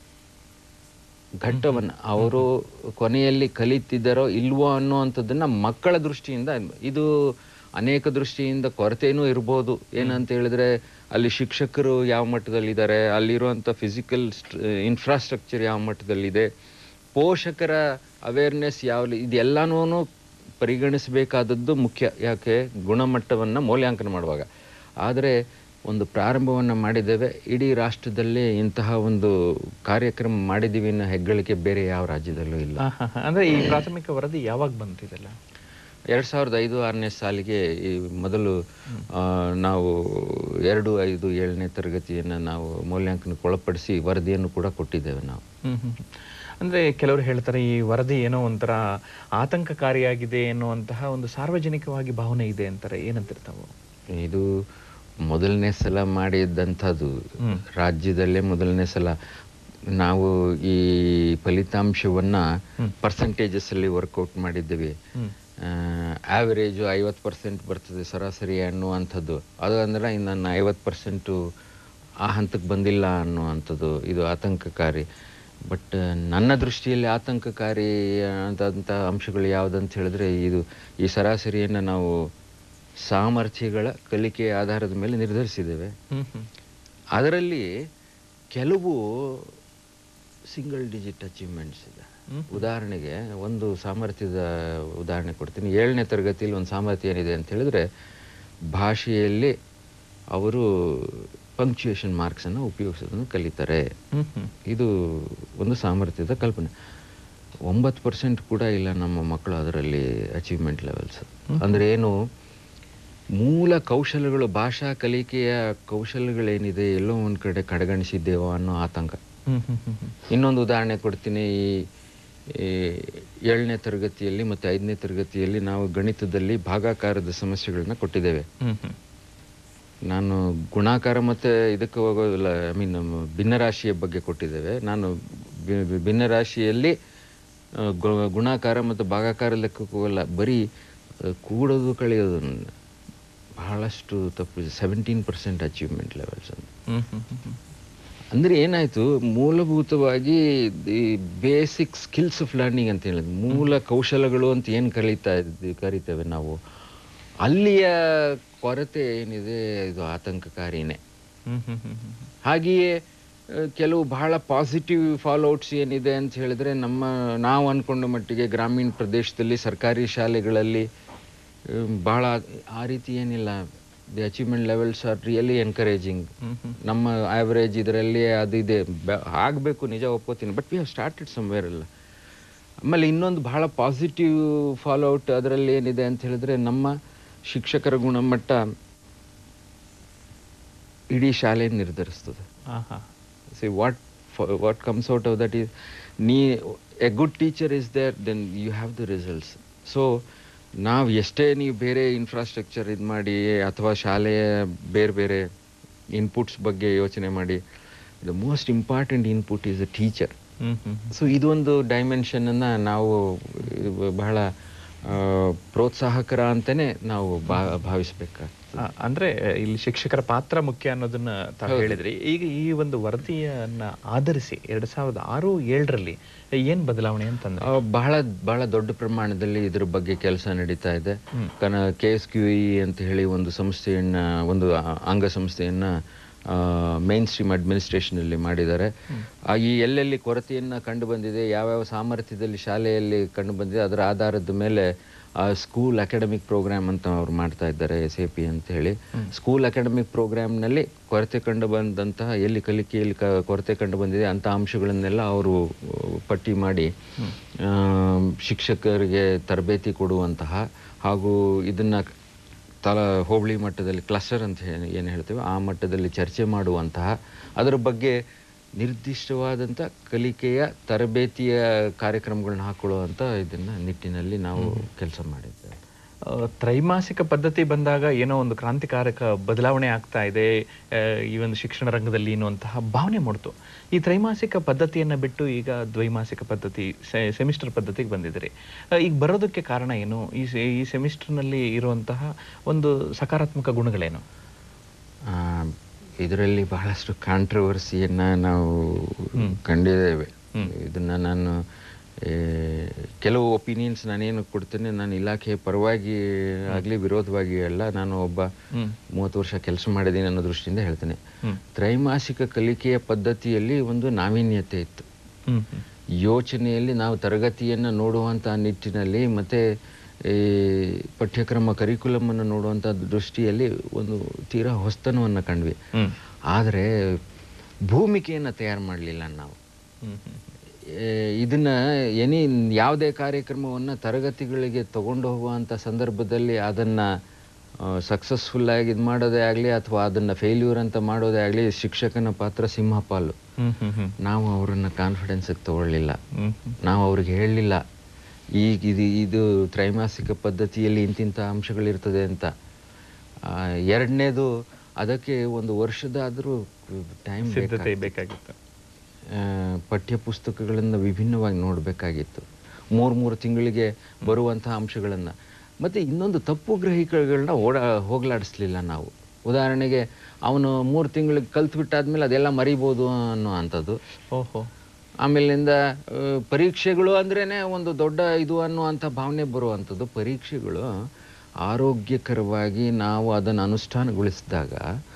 ಘಟ್ಟವನ್ನ ಅವರು ಕೊನೆಯಲ್ಲಿ ಕಲಿತಿದ್ದಾರೋ ಇಲ್ವೋ ಅನ್ನುವಂಥದ್ದನ್ನ ಮಕ್ಕಳ ದೃಷ್ಟಿಯಿಂದ ಇದು ಅನೇಕ ದೃಷ್ಟಿಯಿಂದ ಕೊರತೆನೂ ಇರ್ಬೋದು ಏನಂತ ಹೇಳಿದ್ರೆ ಅಲ್ಲಿ ಶಿಕ್ಷಕರು ಯಾವ ಮಟ್ಟದಲ್ಲಿದ್ದಾರೆ ಅಲ್ಲಿರುವಂಥ ಫಿಸಿಕಲ್ ಇನ್ಫ್ರಾಸ್ಟ್ರಕ್ಚರ್ ಯಾವ ಮಟ್ಟದಲ್ಲಿದೆ ಪೋಷಕರ ಅವೇರ್ನೆಸ್ ಯಾವ ಇದೆಲ್ಲನೂ ಪರಿಗಣಿಸಬೇಕಾದದ್ದು ಮುಖ್ಯ ಯಾಕೆ ಗುಣಮಟ್ಟವನ್ನ ಮೌಲ್ಯಾಂಕನ ಮಾಡುವಾಗ ಆದರೆ ಒಂದು ಪ್ರಾರಂಭವನ್ನ ಮಾಡಿದ್ದೇವೆ ಇಡೀ ರಾಷ್ಟ್ರದಲ್ಲೇ ಇಂತಹ ಒಂದು ಕಾರ್ಯಕ್ರಮ ಮಾಡಿದ್ದೀವಿ ಅನ್ನೋ ಹೆಗ್ಗಳಿಕೆ ಬೇರೆ ಯಾವ ರಾಜ್ಯದಲ್ಲೂ ಇಲ್ಲ ಆ, ಹಾ, ಹಾ. ಅಂದ್ರೆ ಈ ಪ್ರಾಥಮಿಕ ವರದಿ ಯಾವಾಗ ಬಂತು ಇದೆಲ್ಲ ಎರಡ್ ಸಾವಿರದ ಐದು ಆರನೇ ಸಾಲಿಗೆ ಈ ಮೊದಲು ಆ, ನಾವು ಎರಡು ಐದು ಏಳನೇ ತರಗತಿಯನ್ನ ನಾವು ಮೌಲ್ಯಾಂಕನಕ್ಕೆ ಒಳಪಡಿಸಿ ವರದಿಯನ್ನು ಕೂಡ ಕೊಟ್ಟಿದ್ದೇವೆ ನಾವು ಹ್ಮ್ ಹ್ಮ್ ಹ್ಮ್. ಅಂದ್ರೆ ಕೆಲವರು ಹೇಳ್ತಾರೆ ಈ ವರದಿ ಏನೋ ಒಂಥರ ಆತಂಕಕಾರಿಯಾಗಿದೆ ಎನ್ನುವಂತಹ ಒಂದು ಸಾರ್ವಜನಿಕವಾಗಿ ಭಾವನೆ ಇದೆ ಅಂತಾರೆ ಏನಂತಿರ್ತಾವು ಇದು ಮೊದಲನೇ ಸಲ ಮಾಡಿದಂಥದ್ದು ರಾಜ್ಯದಲ್ಲೇ ಮೊದಲನೇ ಸಲ ನಾವು ಈ ಫಲಿತಾಂಶವನ್ನ ಪರ್ಸೆಂಟೇಜಸ್ ಅಲ್ಲಿ ವರ್ಕೌಟ್ ಮಾಡಿದ್ದೀವಿ ಆವರೇಜು ಐವತ್ತು ಪರ್ಸೆಂಟ್ ಬರ್ತದೆ ಸರಾಸರಿ ಅನ್ನುವಂಥದ್ದು ಅದು ಅಂದ್ರೆ ಇನ್ನು ಐವತ್ತು ಪರ್ಸೆಂಟು ಆ ಹಂತಕ್ಕೆ ಬಂದಿಲ್ಲ ಅನ್ನುವಂಥದ್ದು ಇದು ಆತಂಕಕಾರಿ ಬಟ್ ನನ್ನ ದೃಷ್ಟಿಯಲ್ಲಿ ಆತಂಕಕಾರಿ ಆದಂಥ ಅಂಶಗಳು ಯಾವುದಂತ ಹೇಳಿದ್ರೆ ಇದು ಈ ಸರಾಸರಿಯನ್ನು ನಾವು ಸಾಮರ್ಥ್ಯಗಳ ಕಲಿಕೆಯ ಆಧಾರದ ಮೇಲೆ ನಿರ್ಧರಿಸಿದ್ದೇವೆ ಹ್ಮ್ ಹ್ಮ್ ಅದರಲ್ಲಿ ಕೆಲವು ಸಿಂಗಲ್ ಡಿಜಿಟ್ ಅಚೀವ್ಮೆಂಟ್ಸ್ ಇದೆ ಉದಾಹರಣೆಗೆ ಒಂದು ಸಾಮರ್ಥ್ಯದ ಉದಾಹರಣೆ ಕೊಡ್ತೀನಿ ಏಳನೇ ತರಗತಿಯಲ್ಲಿ ಒಂದು ಸಾಮರ್ಥ್ಯ ಏನಿದೆ ಅಂತ ಹೇಳಿದ್ರೆ ಭಾಷೆಯಲ್ಲಿ ಅವರು ಪಂಕ್ಚುಯೇಷನ್ ಮಾರ್ಕ್ಸ್ ಅನ್ನು ಉಪಯೋಗಿಸೋದನ್ನು ಕಲಿತಾರೆ ಹ್ಮ್ ಹ್ಮ್ ಇದು ಒಂದು ಸಾಮರ್ಥ್ಯದ ಕಲ್ಪನೆ ಒಂಬತ್ತು ಪರ್ಸೆಂಟ್ ಕೂಡ ಇಲ್ಲ ನಮ್ಮ ಮಕ್ಕಳು ಅದರಲ್ಲಿ ಅಚೀವ್ಮೆಂಟ್ ಲೆವೆಲ್ಸ್ ಅಂದ್ರೆ ಏನು ಮೂಲ ಕೌಶಲ್ಯಗಳು ಭಾಷಾ ಕಲಿಕೆಯ ಕೌಶಲ್ಯಗಳೇನಿದೆ ಎಲ್ಲೋ ಒಂದ್ ಕಡೆ ಕಡೆಗಣಿಸಿದ್ದೇವೋ ಅನ್ನೋ ಆತಂಕ ಹ್ಮ್ ಹ್ಮ್ ಹ್ಮ್ ಹ್ಮ್ ಇನ್ನೊಂದು ಉದಾಹರಣೆ ಕೊಡ್ತೀನಿ ಈ ಈ ಏಳನೇ ತರಗತಿಯಲ್ಲಿ ಮತ್ತೆ ಐದನೇ ತರಗತಿಯಲ್ಲಿ ನಾವು ಗಣಿತದಲ್ಲಿ ಭಾಗಾಕಾರದ ಸಮಸ್ಯೆಗಳನ್ನ ಕೊಟ್ಟಿದ್ದೇವೆ ಹ್ಮ್ ಹ್ಮ್ ನಾನು ಗುಣಾಕಾರ ಮತ್ತೆ ಇದಕ್ಕೆ ಹೋಗೋದಿಲ್ಲ ಐ ಮೀನ್ ಭಿನ್ನರಾಶಿಯ ಬಗ್ಗೆ ಕೊಟ್ಟಿದ್ದೇವೆ ನಾನು ಬಿ- ಬಿ- ಭಿನ್ನರಾಶಿಯಲ್ಲಿ ಆ, ಗು- ಗುಣಾಕಾರ ಮತ್ತು ಭಾಗಾಕಾರ ಲೆಕ್ಕಕ್ಕೆ ಹೋಗಲ್ಲ ಬರೀ ಆ, ಕೂಡೋದು ಕಳೆಯೋದು ಬಹಳಷ್ಟು ತಪ್ಪು ಸೆವೆಂಟೀನ್ ಪರ್ಸೆಂಟ್ ಅಚೀವ್ಮೆಂಟ್ ಲೆವೆಲ್ಸ್ ಅಂತ ಹ್ಮ್ ಹ್ಮ್ ಹ್ಮ್ ಹ್ಮ್ ಅಂದ್ರೆ ಏನಾಯ್ತು ಮೂಲಭೂತವಾಗಿ ಈ ಬೇಸಿಕ್ ಸ್ಕಿಲ್ಸ್ ಆಫ್ ಲರ್ನಿಂಗ್ ಅಂತ ಹೇಳಿದ್ ಮೂಲ ಕೌಶಲಗಳು ಅಂತ ಏನ್ ಕಲಿತಾ ಇದ್ವಿ ಕರಿತೇವೆ ನಾವು ಅಲ್ಲಿಯ ಕೊರತೆ ಏನಿದೆ ಇದು ಆತಂಕಕಾರಿನೇ ಹ್ಮ್ ಹ್ಮ್ ಹ್ಮ್ ಹ್ಮ್ ಹಾಗೆಯೇ ಆ, ಕೆಲವು ಬಹಳ ಪಾಸಿಟಿವ್ ಫಾಲೋಔಟ್ಸ್ ಏನಿದೆ ಅಂತ ಹೇಳಿದ್ರೆ ನಮ್ಮ ನಾವು ಅನ್ಕೊಂಡ ಮಟ್ಟಿಗೆ ಗ್ರಾಮೀಣ ಪ್ರದೇಶದಲ್ಲಿ ಸರ್ಕಾರಿ ಶಾಲೆಗಳಲ್ಲಿ ಆ, ಬಹಳ ಆ ರೀತಿ ಏನಿಲ್ಲ the achievement levels are really encouraging ನಮ್ಮ ಆವರೇಜ್ ಇದರಲ್ಲಿ ಅದು ಇದೆ ಬ- ಆಗ್ಬೇಕು ನಿಜ ಒಪ್ಕೋತೀನಿ but we have started somewhere ಅಲ್ಲ ಆಮೇಲೆ ಇನ್ನೊಂದು ಬಹಳ ಪಾಸಿಟಿವ್ ಫಾಲೋಔಟ್ ಅದರಲ್ಲಿ ಏನಿದೆ ಅಂತ ಹೇಳಿದ್ರೆ ನಮ್ಮ ಶಿಕ್ಷಕರ ಗುಣಮಟ್ಟ ಇಡೀ ಶಾಲೆ ನಿರ್ಧರಿಸ್ತದೆ ಆಹಾ see what for- what comes out of that is ನೀ a good teacher is there then you have the results so ನಾವು ಎಷ್ಟೇ ನೀವು ಬೇರೆ ಇನ್ಫ್ರಾಸ್ಟ್ರಕ್ಚರ್ ಇದು ಮಾಡಿ ಅಥವಾ ಶಾಲೆಯ ಬೇರೆ ಬೇರೆ ಇನ್ಪುಟ್ಸ್ ಬಗ್ಗೆ ಯೋಚನೆ ಮಾಡಿ the most important input is a teacher hmm hmm so ಇದೊಂದು ಡೈಮೆನ್ಷನ್ ಅನ್ನ ನಾವು ಇದು ಬಹಳ ಆ, ಪ್ರೋತ್ಸಾಹಕರ ಅಂತಾನೆ ನಾವು ಭಾ- ಭಾವಿಸ್ಬೇಕಾಗ್ತದೆ ಆ, ಅಂದ್ರೆ ಇಲ್ಲಿ ಶಿಕ್ಷಕರ ಪಾತ್ರ ಮುಖ್ಯ ಅನ್ನೋದನ್ನ ತಾವು ಹೇಳಿದ್ರಿ ಈಗ ಈ ಒಂದು ವರದಿಯನ್ನ ಆಧರಿಸಿ ಎರಡ್ ಸಾವಿರದ ಆರು ಏಳರಲ್ಲಿ ಏನ್ ಬದಲಾವಣೆ ಅಂತಂದ್ರೆ ಆ, ಬಹಳ ಬಹಳ ದೊಡ್ಡ ಪ್ರಮಾಣದಲ್ಲಿ ಇದ್ರ ಬಗ್ಗೆ ಕೆಲಸ ನಡೀತಾ ಇದೆ ಕನ ಕೆ ಎಸ್ ಕ್ಯೂ ಇ ಅಂತ ಹೇಳಿ ಒಂದು ಸಂಸ್ಥೆಯನ್ನ ಒಂದು ಆ- ಅಂಗಸಂಸ್ಥೆಯನ್ನ ಮೇನ್ ಸ್ಟ್ರೀಮ್ ಅಡ್ಮಿನಿಸ್ಟ್ರೇಷನ್ ಅಲ್ಲಿ ಮಾಡಿದ್ದಾರೆ ಆ, ಈ ಎಲ್ಲೆಲ್ಲಿ ಕೊರತೆಯನ್ನ ಕಂಡು ಬಂದಿದೆ ಯಾವ್ಯಾವ ಸಾಮರ್ಥ್ಯದಲ್ಲಿ ಶಾಲೆಯಲ್ಲಿ ಕಂಡು ಬಂದಿದೆ ಅದರ ಆಧಾರದ ಮೇಲೆ ಸ್ಕೂಲ್ ಅಕಾಡೆಮಿಕ್ ಪ್ರೋಗ್ರಾಮ್ ಅಂತ ಅವ್ರು ಮಾಡ್ತಾ ಇದ್ದಾರೆ ಎಸ್ ಎ ಪಿ ಅಂತ ಹೇಳಿ ಸ್ಕೂಲ್ ಅಕಾಡೆಮಿಕ್ ಪ್ರೋಗ್ರಾಮ್ನಲ್ಲಿ ಕೊರತೆ ಕಂಡು ಬಂದಂತಹ ಎಲ್ಲಿ ಕಲಿಕೆಯಲ್ಲಿ ಕ ಕೊರತೆ ಕಂಡು ಬಂದಿದೆ ಅಂಥ ಅಂಶಗಳನ್ನೆಲ್ಲ ಅವರು ಪಟ್ಟಿ ಮಾಡಿ ಆ, ಶಿಕ್ಷಕರಿಗೆ ತರಬೇತಿ ಕೊಡುವಂತಹ ಹಾಗೂ ಇದನ್ನ ತಲ ಹೋಬಳಿ ಮಟ್ಟದಲ್ಲಿ ಕ್ಲಸ್ಟರ್ ಅಂತ ಏನು ಹೇಳ್ತೇವೆ ಆ ಮಟ್ಟದಲ್ಲಿ ಚರ್ಚೆ ಮಾಡುವಂತಹ ಅದರ ಬಗ್ಗೆ ನಿರ್ದಿಷ್ಟವಾದಂಥ ಕಲಿಕೆಯ ತರಬೇತಿಯ ಕಾರ್ಯಕ್ರಮಗಳನ್ನ ಹಾಕೊಳ್ಳುವಂಥ ಇದನ್ನ ನಿಟ್ಟಿನಲ್ಲಿ ನಾವು ಕೆಲಸ ಮಾಡಿದ್ದೇವೆ ಆ, ತ್ರೈಮಾಸಿಕ ಪದ್ಧತಿ ಬಂದಾಗ ಏನೋ ಒಂದು ಕ್ರಾಂತಿಕಾರಕ ಬದಲಾವಣೆ ಆಗ್ತಾ ಇದೆ ಆ, ಈ ಒಂದು ಶಿಕ್ಷಣ ರಂಗದಲ್ಲಿ ಅನ್ನುವಂತಹ ಭಾವನೆ ಮೂಡ್ತು ಈ ತ್ರೈಮಾಸಿಕ ಪದ್ಧತಿಯನ್ನ ಬಿಟ್ಟು ಈಗ ದ್ವೈಮಾಸಿಕ ಪದ್ಧತಿ ಸೆಮಿಸ್ಟರ್ ಪದ್ಧತಿಗೆ ಬಂದಿದ್ದೀರಿ ಆ, ಈಗ ಬರೋದಕ್ಕೆ ಕಾರಣ ಏನು ಈ ಸೆ- ಈ ಸೆಮಿಸ್ಟರ್ನಲ್ಲಿ ಇರುವಂತಹ ಒಂದು ಸಕಾರಾತ್ಮಕ ಗುಣಗಳೇನು ಇದರಲ್ಲಿ ಬಹಳಷ್ಟು ಕಾಂಟ್ರವರ್ಸಿಯನ್ನ ನಾವು ಕಂಡಿದ್ದೇವೆ ಇದನ್ನ ನಾನು ಏ, ಕೆಲವು ಒಪಿನಿಯನ್ಸ್ ನಾನೇನು ಕೊಡ್ತೇನೆ ನಾನು ಇಲಾಖೆಯ ಪರವಾಗಿ ಆಗಲಿ ವಿರೋಧವಾಗಿ ಅಲ್ಲ ನಾನು ಒಬ್ಬ ಮೂವತ್ತು ವರ್ಷ ಕೆಲಸ ಮಾಡಿದ್ದೀನಿ ಅನ್ನೋ ದೃಷ್ಟಿಯಿಂದ ಹೇಳ್ತೇನೆ ತ್ರೈಮಾಸಿಕ ಕಲಿಕೆಯ ಪದ್ಧತಿಯಲ್ಲಿ ಒಂದು ನಾವೀನ್ಯತೆ ಇತ್ತು ಹ್ಮ್ ಹ್ಮ್. ಯೋಚನೆಯಲ್ಲಿ ನಾವು ತರಗತಿಯನ್ನು ನೋಡುವಂಥ ನಿಟ್ಟಿನಲ್ಲಿ ಮತ್ತೆ ಈ ಪಠ್ಯಕ್ರಮ ಕರಿಕ್ಯುಲಮ್ ಅನ್ನು ನೋಡುವಂಥ ದೃಷ್ಟಿಯಲ್ಲಿ ಒಂದು ತೀರಾ ಹೊಸ್ತನವನ್ನು ಕಂಡ್ವಿ ಹ್ಮ್. ಆದರೆ ಭೂಮಿಕೆಯನ್ನು ತಯಾರು ಮಾಡಲಿಲ್ಲ ನಾವು ಹ್ಮ್ ಹ್ಮ್. ಏ, ಇದನ್ನ ಎನಿ ಯಾವುದೇ ಕಾರ್ಯಕ್ರಮವನ್ನು ತರಗತಿಗಳಿಗೆ ತಗೊಂಡು ಹೋಗುವಂಥ ಸಂದರ್ಭದಲ್ಲಿ ಅದನ್ನ ಸಕ್ಸಸ್ಫುಲ್ ಆಗಿ ಇದು ಮಾಡೋದೇ ಆಗಲಿ ಅಥವಾ ಅದನ್ನ ಫೇಲ್ಯೂರ್ ಅಂತ ಮಾಡೋದೇ ಆಗಲಿ ಶಿಕ್ಷಕನ ಪಾತ್ರ ಸಿಂಹಪಾಲು ಹ್ಮ್ ಹ್ಮ್ ಹ್ಮ್. ನಾವು ಅವರನ್ನ ಕಾನ್ಫಿಡೆನ್ಸಿಗೆ ತಗೊಳ್ಳಿಲ್ಲ ಹ್ಮ್ ಹ್ಮ್. ನಾವು ಅವ್ರಿಗೆ ಹೇಳಲಿಲ್ಲ ಈಗ ಇದು ಇದು ತ್ರೈಮಾಸಿಕ ಪದ್ಧತಿಯಲ್ಲಿ ಇಂತಿಂಥ ಅಂಶಗಳಿರ್ತದೆ ಅಂತ ಆ, ಎರಡನೇದು ಅದಕ್ಕೆ ಒಂದು ವರ್ಷದಾದರೂ ಟೈಮ್ ಸಿದ್ಧತೆ ಬೇಕಾಗಿತ್ತು ಪಠ್ಯ ಪುಸ್ತಕಗಳನ್ನು ವಿಭಿನ್ನವಾಗಿ ನೋಡಬೇಕಾಗಿತ್ತು ಮೂರು ಮೂರು ತಿಂಗಳಿಗೆ ಬರುವಂತಹ ಅಂಶಗಳನ್ನು ಮತ್ತು ಇನ್ನೊಂದು ತಪ್ಪು ಗ್ರಹಿಕೆಗಳನ್ನ ಓಡ ಹೋಗಲಾಡಿಸ್ಲಿಲ್ಲ ನಾವು ಉದಾಹರಣೆಗೆ ಅವನು ಮೂರು ತಿಂಗಳಿಗೆ ಕಲ್ತ್ಬಿಟ್ಟಾದ್ಮೇಲೆ ಅದೆಲ್ಲ ಮರಿಬೋದು ಅನ್ನೋ ಅಂಥದ್ದು ಓಹೋ ಆಮೇಲಿಂದ ಆ, ಪರೀಕ್ಷೆಗಳು ಅಂದ್ರೇನೆ ಒಂದು ದೊಡ್ಡ ಇದು ಅನ್ನುವಂಥ ಭಾವನೆ ಬರುವಂಥದ್ದು ಪರೀಕ್ಷೆಗಳು ಆರೋಗ್ಯಕರವಾಗಿ ನಾವು ಅದನ್ನು ಅನುಷ್ಠಾನಗೊಳಿಸಿದಾಗ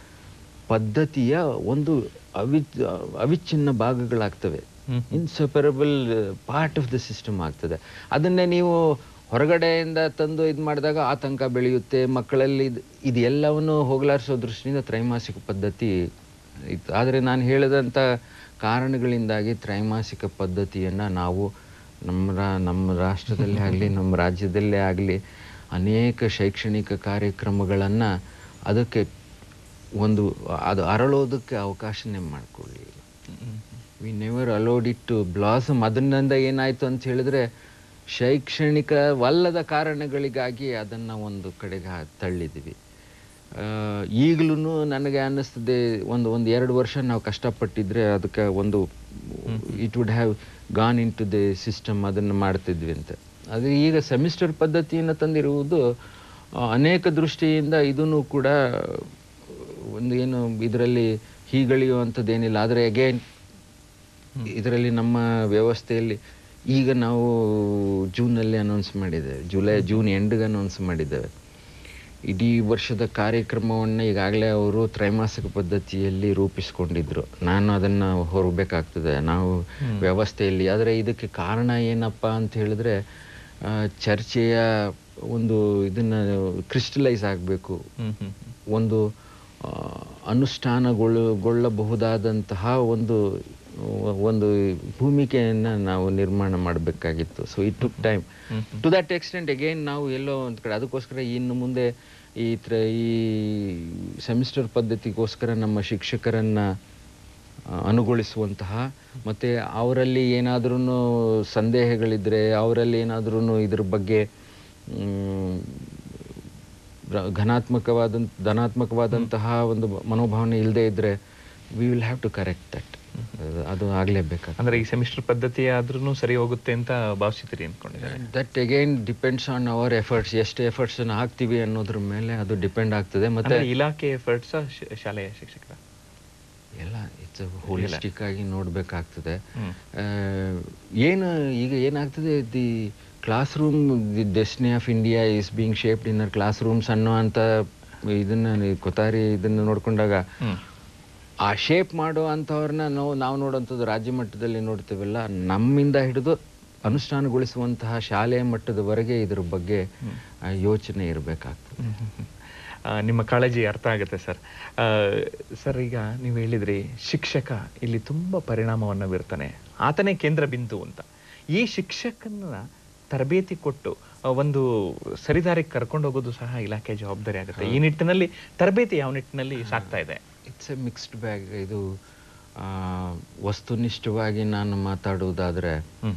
ಪದ್ಧತಿಯ ಒಂದು ಅವಿ ಅವಿಚ್ಛಿನ್ನ ಭಾಗಗಳಾಗ್ತವೆ inseparable part of the system ಆಗ್ತದೆ ಅದನ್ನೇ ನೀವು ಹೊರಗಡೆಯಿಂದ ತಂದು ಇದು ಮಾಡಿದಾಗ ಆತಂಕ ಬೆಳೆಯುತ್ತೆ ಮಕ್ಕಳಲ್ಲಿ ಇದು ಇದೆಲ್ಲವನ್ನು ಹೋಗಲಾಡಿಸೋ ದೃಷ್ಟಿಯಿಂದ ತ್ರೈಮಾಸಿಕ ಪದ್ಧತಿ ಇತ್ತು ಆದರೆ ನಾನು ಹೇಳಿದಂಥ ಕಾರಣಗಳಿಂದಾಗಿ ತ್ರೈಮಾಸಿಕ ಪದ್ಧತಿಯನ್ನು ನಾವು ನಮ್ಮ ರಾ- ನಮ್ಮ ರಾಷ್ಟ್ರದಲ್ಲೇ ಆಗಲಿ ನಮ್ಮ ರಾಜ್ಯದಲ್ಲೇ ಆಗಲಿ ಅನೇಕ ಶೈಕ್ಷಣಿಕ ಕಾರ್ಯಕ್ರಮಗಳನ್ನು ಅದಕ್ಕೆ ಒಂದು ಅದು ಅರಳೋದಕ್ಕೆ ಅವಕಾಶನೇ ಮಾಡಿಕೊಳ್ಳಿ we never allowed it to blossom ಅದನ್ನಿಂದ ಏನಾಯ್ತು ಅಂತ ಹೇಳಿದ್ರೆ ಶೈಕ್ಷಣಿಕವಲ್ಲದ ಕಾರಣಗಳಿಗಾಗಿ ಅದನ್ನ ಒಂದು ಕಡೆಗೆ ಹಾ- ತಳ್ಳಿದ್ವಿ ಈಗಲೂ ನನಗೆ ಅನ್ನಿಸ್ತದೆ ಒಂದು ಒಂದು ಎರಡು ವರ್ಷ ನಾವು ಕಷ್ಟಪಟ್ಟಿದ್ರೆ ಅದಕ್ಕೆ ಒಂದು it would have gone into the system ಅದನ್ನು ಮಾಡ್ತಿದ್ವಿ ಅಂತ ಆದರೆ ಈಗ ಸೆಮಿಸ್ಟರ್ ಪದ್ಧತಿಯನ್ನು ತಂದಿರುವುದು ಆ, ಅನೇಕ ದೃಷ್ಟಿಯಿಂದ ಇದನ್ನು ಕೂಡ ಒಂದು ಏನು ಇದರಲ್ಲಿ ಹೀಗಳಿಯುವಂಥದ್ದೇನಿಲ್ಲ ಆದರೆ ಅಗೇನ್ ಇದರಲ್ಲಿ ನಮ್ಮ ವ್ಯವಸ್ಥೆಯಲ್ಲಿ ಈಗ ನಾವು ಜೂನಲ್ಲಿ ಅನೌನ್ಸ್ ಮಾಡಿದ್ದೇವೆ ಜುಲೈ ಜೂನ್ ಎಂಡ್ಗೆ ಅನೌನ್ಸ್ ಮಾಡಿದ್ದೇವೆ ಇಡೀ ವರ್ಷದ ಕಾರ್ಯಕ್ರಮವನ್ನು ಈಗಾಗಲೇ ಅವರು ತ್ರೈಮಾಸಿಕ ಪದ್ಧತಿಯಲ್ಲಿ ರೂಪಿಸ್ಕೊಂಡಿದ್ರು ನಾನು ಅದನ್ನು ಹೊರಬೇಕಾಗ್ತದೆ ನಾವು ವ್ಯವಸ್ಥೆಯಲ್ಲಿ ಆದರೆ ಇದಕ್ಕೆ ಕಾರಣ ಏನಪ್ಪ ಅಂತ ಹೇಳಿದ್ರೆ ಆ, ಚರ್ಚೆಯ ಒಂದು ಇದನ್ನ ಕ್ರಿಸ್ಟಲೈಸ್ ಆಗಬೇಕು ಹ್ಮ್ ಹ್ಮ್ ಒಂದು ಆ, ಅನುಷ್ಠಾನಗೊಳ್ಳಬಹುದಾದಂತಹ ಒಂದು ಒಂದು ಭೂಮಿಕೆಯನ್ನು ನಾವು ನಿರ್ಮಾಣ ಮಾಡಬೇಕಾಗಿತ್ತು so it took time to that extent again ನಾವು ಎಲ್ಲೋ ಒಂದು ಕಡೆ ಅದಕ್ಕೋಸ್ಕರ ಇನ್ನು ಮುಂದೆ ಈ ತ್ರ ಈ ಸೆಮಿಸ್ಟರ್ ಪದ್ಧತಿಗೋಸ್ಕರ ನಮ್ಮ ಶಿಕ್ಷಕರನ್ನ ಆ, ಅನುಗೊಳಿಸುವಂತಹ ಮತ್ತೆ ಅವರಲ್ಲಿ ಏನಾದ್ರೂ ಸಂದೇಹಗಳಿದ್ರೆ ಅವರಲ್ಲಿ ಏನಾದ್ರೂ ಇದ್ರ ಬಗ್ಗೆ ಮ್, ರ- ಘನಾತ್ಮಕವಾದ ಧನಾತ್ಮಕವಾದಂತಹ ಒಂದು ಮನೋಭಾವನೆ ಇಲ್ಲದೆ ಇದ್ರೆ we will have to correct that ಅದು ಆಗಲೇಬೇಕಾಗ್ತದೆ ಅಂದ್ರೆ ಈ ಸೆಮಿಸ್ಟರ್ ಪದ್ಧತಿ ಆದ್ರೂ ಸರಿ ಹೋಗುತ್ತೆ ಅಂತ ಭಾವಿಸಿದ್ದೀರಿ ಅನ್ಕೊಂಡಿದ್ದಾರೆ that again depends on our efforts ಎಷ್ಟು ಎಫರ್ಟ್ಸ್ ಹಾಕ್ತೀವಿ ಅನ್ನೋದ್ರ ಮೇಲೆ ಅದು ಡಿಪೆಂಡ್ ಆಗ್ತದೆ ಮತ್ತೆ ಅಂದ್ರೆ ಇಲಾಖೆ ಎಫರ್ಟ್ಸ್ ಶಾಲೆಯ ಶಿಕ್ಷಕರ ಎಲ್ಲ ಇಟ್ಸ್ ಹೋಲಿಸ್ಟಿಕ್ ಆಗಿ ನೋಡ್ಬೇಕಾಗ್ತದೆ ಹ್ಮ್. ಆ, ಏನು ಈಗ ಏನಾಗ್ತದೆ the classroom the destiny of India is being shaped in classrooms ಅನ್ನೋ ಅಂತ ಇದನ್ನ ನೀವು ಕೊತಾರಿ ಇದನ್ನ ನೋಡ್ಕೊಂಡಾಗ ಹ್ಮ್. ಆ ಶೇಪ್ ಮಾಡೋ ಅಂಥವ್ರನ್ನ ನಾವು ನಾವು ನೋಡೋಂಥದ್ದು ರಾಜ್ಯ ಮಟ್ಟದಲ್ಲಿ ನೋಡ್ತೀವಲ್ಲ ನಮ್ಮಿಂದ ಹಿಡಿದು ಅನುಷ್ಠಾನಗೊಳಿಸುವಂತಹ ಶಾಲೆಯ ಮಟ್ಟದವರೆಗೆ ಇದ್ರ ಬಗ್ಗೆ ಆ, ಯೋಚನೆ ಇರಬೇಕಾಗ್ತದೆ ಆ, ನಿಮ್ಮ ಕಾಳಜಿ ಅರ್ಥ ಆಗುತ್ತೆ ಸರ್ ಆ, ಸರ್ ಈಗ ನೀವು ಹೇಳಿದ್ರಿ ಶಿಕ್ಷಕ ಇಲ್ಲಿ ತುಂಬಾ ಪರಿಣಾಮವನ್ನು ಬೀರ್ತಾನೆ ಆತನೇ ಕೇಂದ್ರ ಬಿಂದು ಅಂತ ಈ ಶಿಕ್ಷಕನ ತರಬೇತಿ ಕೊಟ್ಟು ಆ, ಒಂದು ಸರಿದಾರಿಗೆ ಕರ್ಕೊಂಡು ಹೋಗೋದು ಸಹ ಇಲಾಖೆ ಜವಾಬ್ದಾರಿ ಆಗುತ್ತೆ ಈ ನಿಟ್ಟಿನಲ್ಲಿ ತರಬೇತಿ ಯಾವ ನಿಟ್ಟಿನಲ್ಲಿ ಸಾಕ್ತಾ ಇದೆ ಇಟ್ಸ್ ಎ ಮಿಕ್ಸ್ಡ್ ಬ್ಯಾಗ್ ಇದು ಆ, ವಸ್ತುನಿಷ್ಠವಾಗಿ ನಾನು ಮಾತಾಡುವುದಾದ್ರೆ ಹ್ಮ್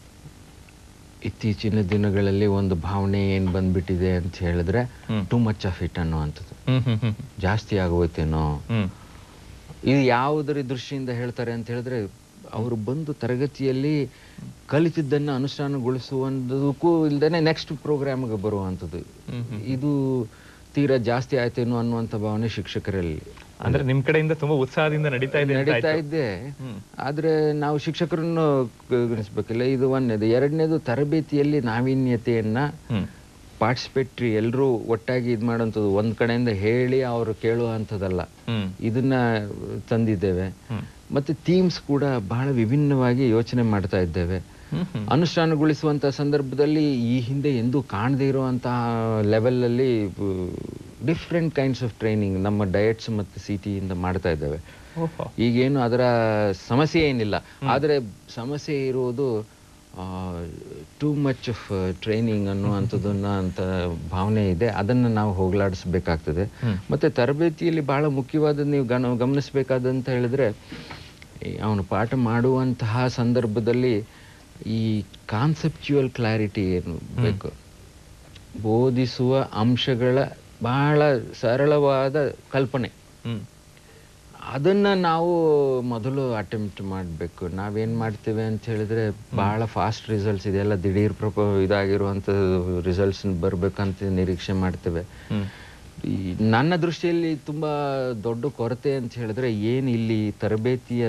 ಇತ್ತೀಚಿನ ದಿನಗಳಲ್ಲಿ ಒಂದು ಭಾವನೆ ಏನ್ ಬಂದ್ಬಿಟ್ಟಿದೆ ಅಂತ ಹೇಳಿದ್ರೆ ಹ್ಮ್. ಟೂ ಮಚ್ ಆಫ್ ಇಟ್ ಅನ್ನುವಂಥದ್ದು ಹ್ಮ್ ಹ್ಮ್ ಹ್ಮ್ ಜಾಸ್ತಿ ಆಗೋಯ್ತೇನೋ ಹ್ಮ್ ಇದು ಯಾವುದರ ದೃಷ್ಟಿಯಿಂದ ಹೇಳ್ತಾರೆ ಅಂತ ಹೇಳಿದ್ರೆ ಅವರು ಬಂದು ತರಗತಿಯಲ್ಲಿ ಕಲಿತಿದ್ದನ್ನು ಅನುಷ್ಠಾನಗೊಳಿಸುವಂದಕ್ಕೂ ಇಲ್ದೇನೆ ನೆಕ್ಸ್ಟ್ ಪ್ರೋಗ್ರಾಮ್ಗೆ ಬರುವಂಥದ್ದು ಇದು ತೀರಾ ಜಾಸ್ತಿ ಆಯ್ತೇನೋ ಅನ್ನುವಂಥ ಭಾವನೆ ಶಿಕ್ಷಕರಲ್ಲಿ ಅಂದ್ರೆ ನಿಮ್ ಕಡೆಯಿಂದ ತುಂಬಾ ಉತ್ಸಾಹದಿಂದ ನಡೀತಾ ಇದೆ ಅಂತ ನಡೀತಾ ಆಯ್ತು. ಇದ್ದೆ ಹ್ಮ್. ಆದ್ರೆ ನಾವು ಶಿಕ್ಷಕರನ್ನು ಗಮನಿಸ್ಬೇಕಿಲ್ಲ ಇದು ಒಂದನೇದು ಎರಡನೇದು ತರಬೇತಿಯಲ್ಲಿ ನಾವೀನ್ಯತೆಯನ್ನ ಹ್ಮ್ ಪಾರ್ಟಿಸಿಪೇಟ್ರಿ ಎಲ್ಲರೂ ಒಟ್ಟಾಗಿ ಇದು ಮಾಡೋಂಥದ್ದು ಒಂದ್ ಕಡೆಯಿಂದ ಹೇಳಿ ಅವರು ಕೇಳುವಂಥದ್ದಲ್ಲ ಹ್ಮ್ ಇದನ್ನ ತಂದಿದ್ದೇವೆ ಹ್ಮ್. ಮತ್ತೆ ಥೀಮ್ಸ್ ಕೂಡ ಬಹಳ ವಿಭಿನ್ನವಾಗಿ ಯೋಚನೆ ಮಾಡ್ತಾ ಇದ್ದೇವೆ ಹ್ಮ್ ಹ್ಮ್ ಅನುಷ್ಠಾನಗೊಳಿಸುವಂತ ಸಂದರ್ಭದಲ್ಲಿ ಈ ಹಿಂದೆ ಎಂದೂ ಕಾಣದೇ ಇರುವಂತಹ ಲೆವೆಲ್ ಅಲ್ಲಿ ಡಿಫ್ರೆಂಟ್ ಕೈಂಡ್ಸ್ ಆಫ್ ಟ್ರೈನಿಂಗ್ ನಮ್ಮ ಡಯಟ್ಸ್ ಮತ್ತೆ ಸಿಟಿಯಿಂದ ಮಾಡ್ತಾ ಇದ್ದೇವೆ ಓಹೋ ಈಗೇನು ಅದರ ಸಮಸ್ಯೆ ಏನಿಲ್ಲ ಆದರೆ ಸಮಸ್ಯೆ ಇರುವುದು ಟೂ ಮಚ್ ಆಫ್ ಟ್ರೈನಿಂಗ್ ಅನ್ನುವಂಥದ್ದನ್ನ ಅಂತ ಭಾವನೆ ಇದೆ ಅದನ್ನು ನಾವು ಹೋಗಲಾಡಿಸ್ಬೇಕಾಗ್ತದೆ ಮತ್ತೆ ತರಬೇತಿಯಲ್ಲಿ ಬಹಳ ಮುಖ್ಯವಾದ ನೀವು ಗನ ಗಮನಿಸಬೇಕಾದಂತ ಹೇಳಿದ್ರೆ ಅವನು ಪಾಠ ಮಾಡುವಂತಹ ಸಂದರ್ಭದಲ್ಲಿ ಈ ಕಾನ್ಸೆಪ್ಚುವಲ್ ಕ್ಲಾರಿಟಿ ಏನು ಬೇಕು ಬೋಧಿಸುವ ಅಂಶಗಳ ಬಹಳ ಸರಳವಾದ ಕಲ್ಪನೆ ಹ್ಮ್ ಅದನ್ನ ನಾವು ಮೊದಲು ಅಟೆಂಪ್ಟ್ ಮಾಡಬೇಕು ನಾವೇನ್ ಮಾಡ್ತೇವೆ ಅಂತ ಹೇಳಿದ್ರೆ ಬಹಳ ಫಾಸ್ಟ್ ರಿಸಲ್ಟ್ಸ್ ಇದೆಲ್ಲ ದಿಢೀರ್ ಪ್ರಪ ಇದಾಗಿರುವಂತ ರಿಸಲ್ಟ್ಸ್ ಬರ್ಬೇಕಂತ ನಿರೀಕ್ಷೆ ಮಾಡ್ತೇವೆ ಹ್ಮ್ ಈ ನನ್ನ ದೃಷ್ಟಿಯಲ್ಲಿ ತುಂಬಾ ದೊಡ್ಡ ಕೊರತೆ ಅಂತ ಹೇಳಿದ್ರೆ ಏನ್ ಇಲ್ಲಿ ತರಬೇತಿಯ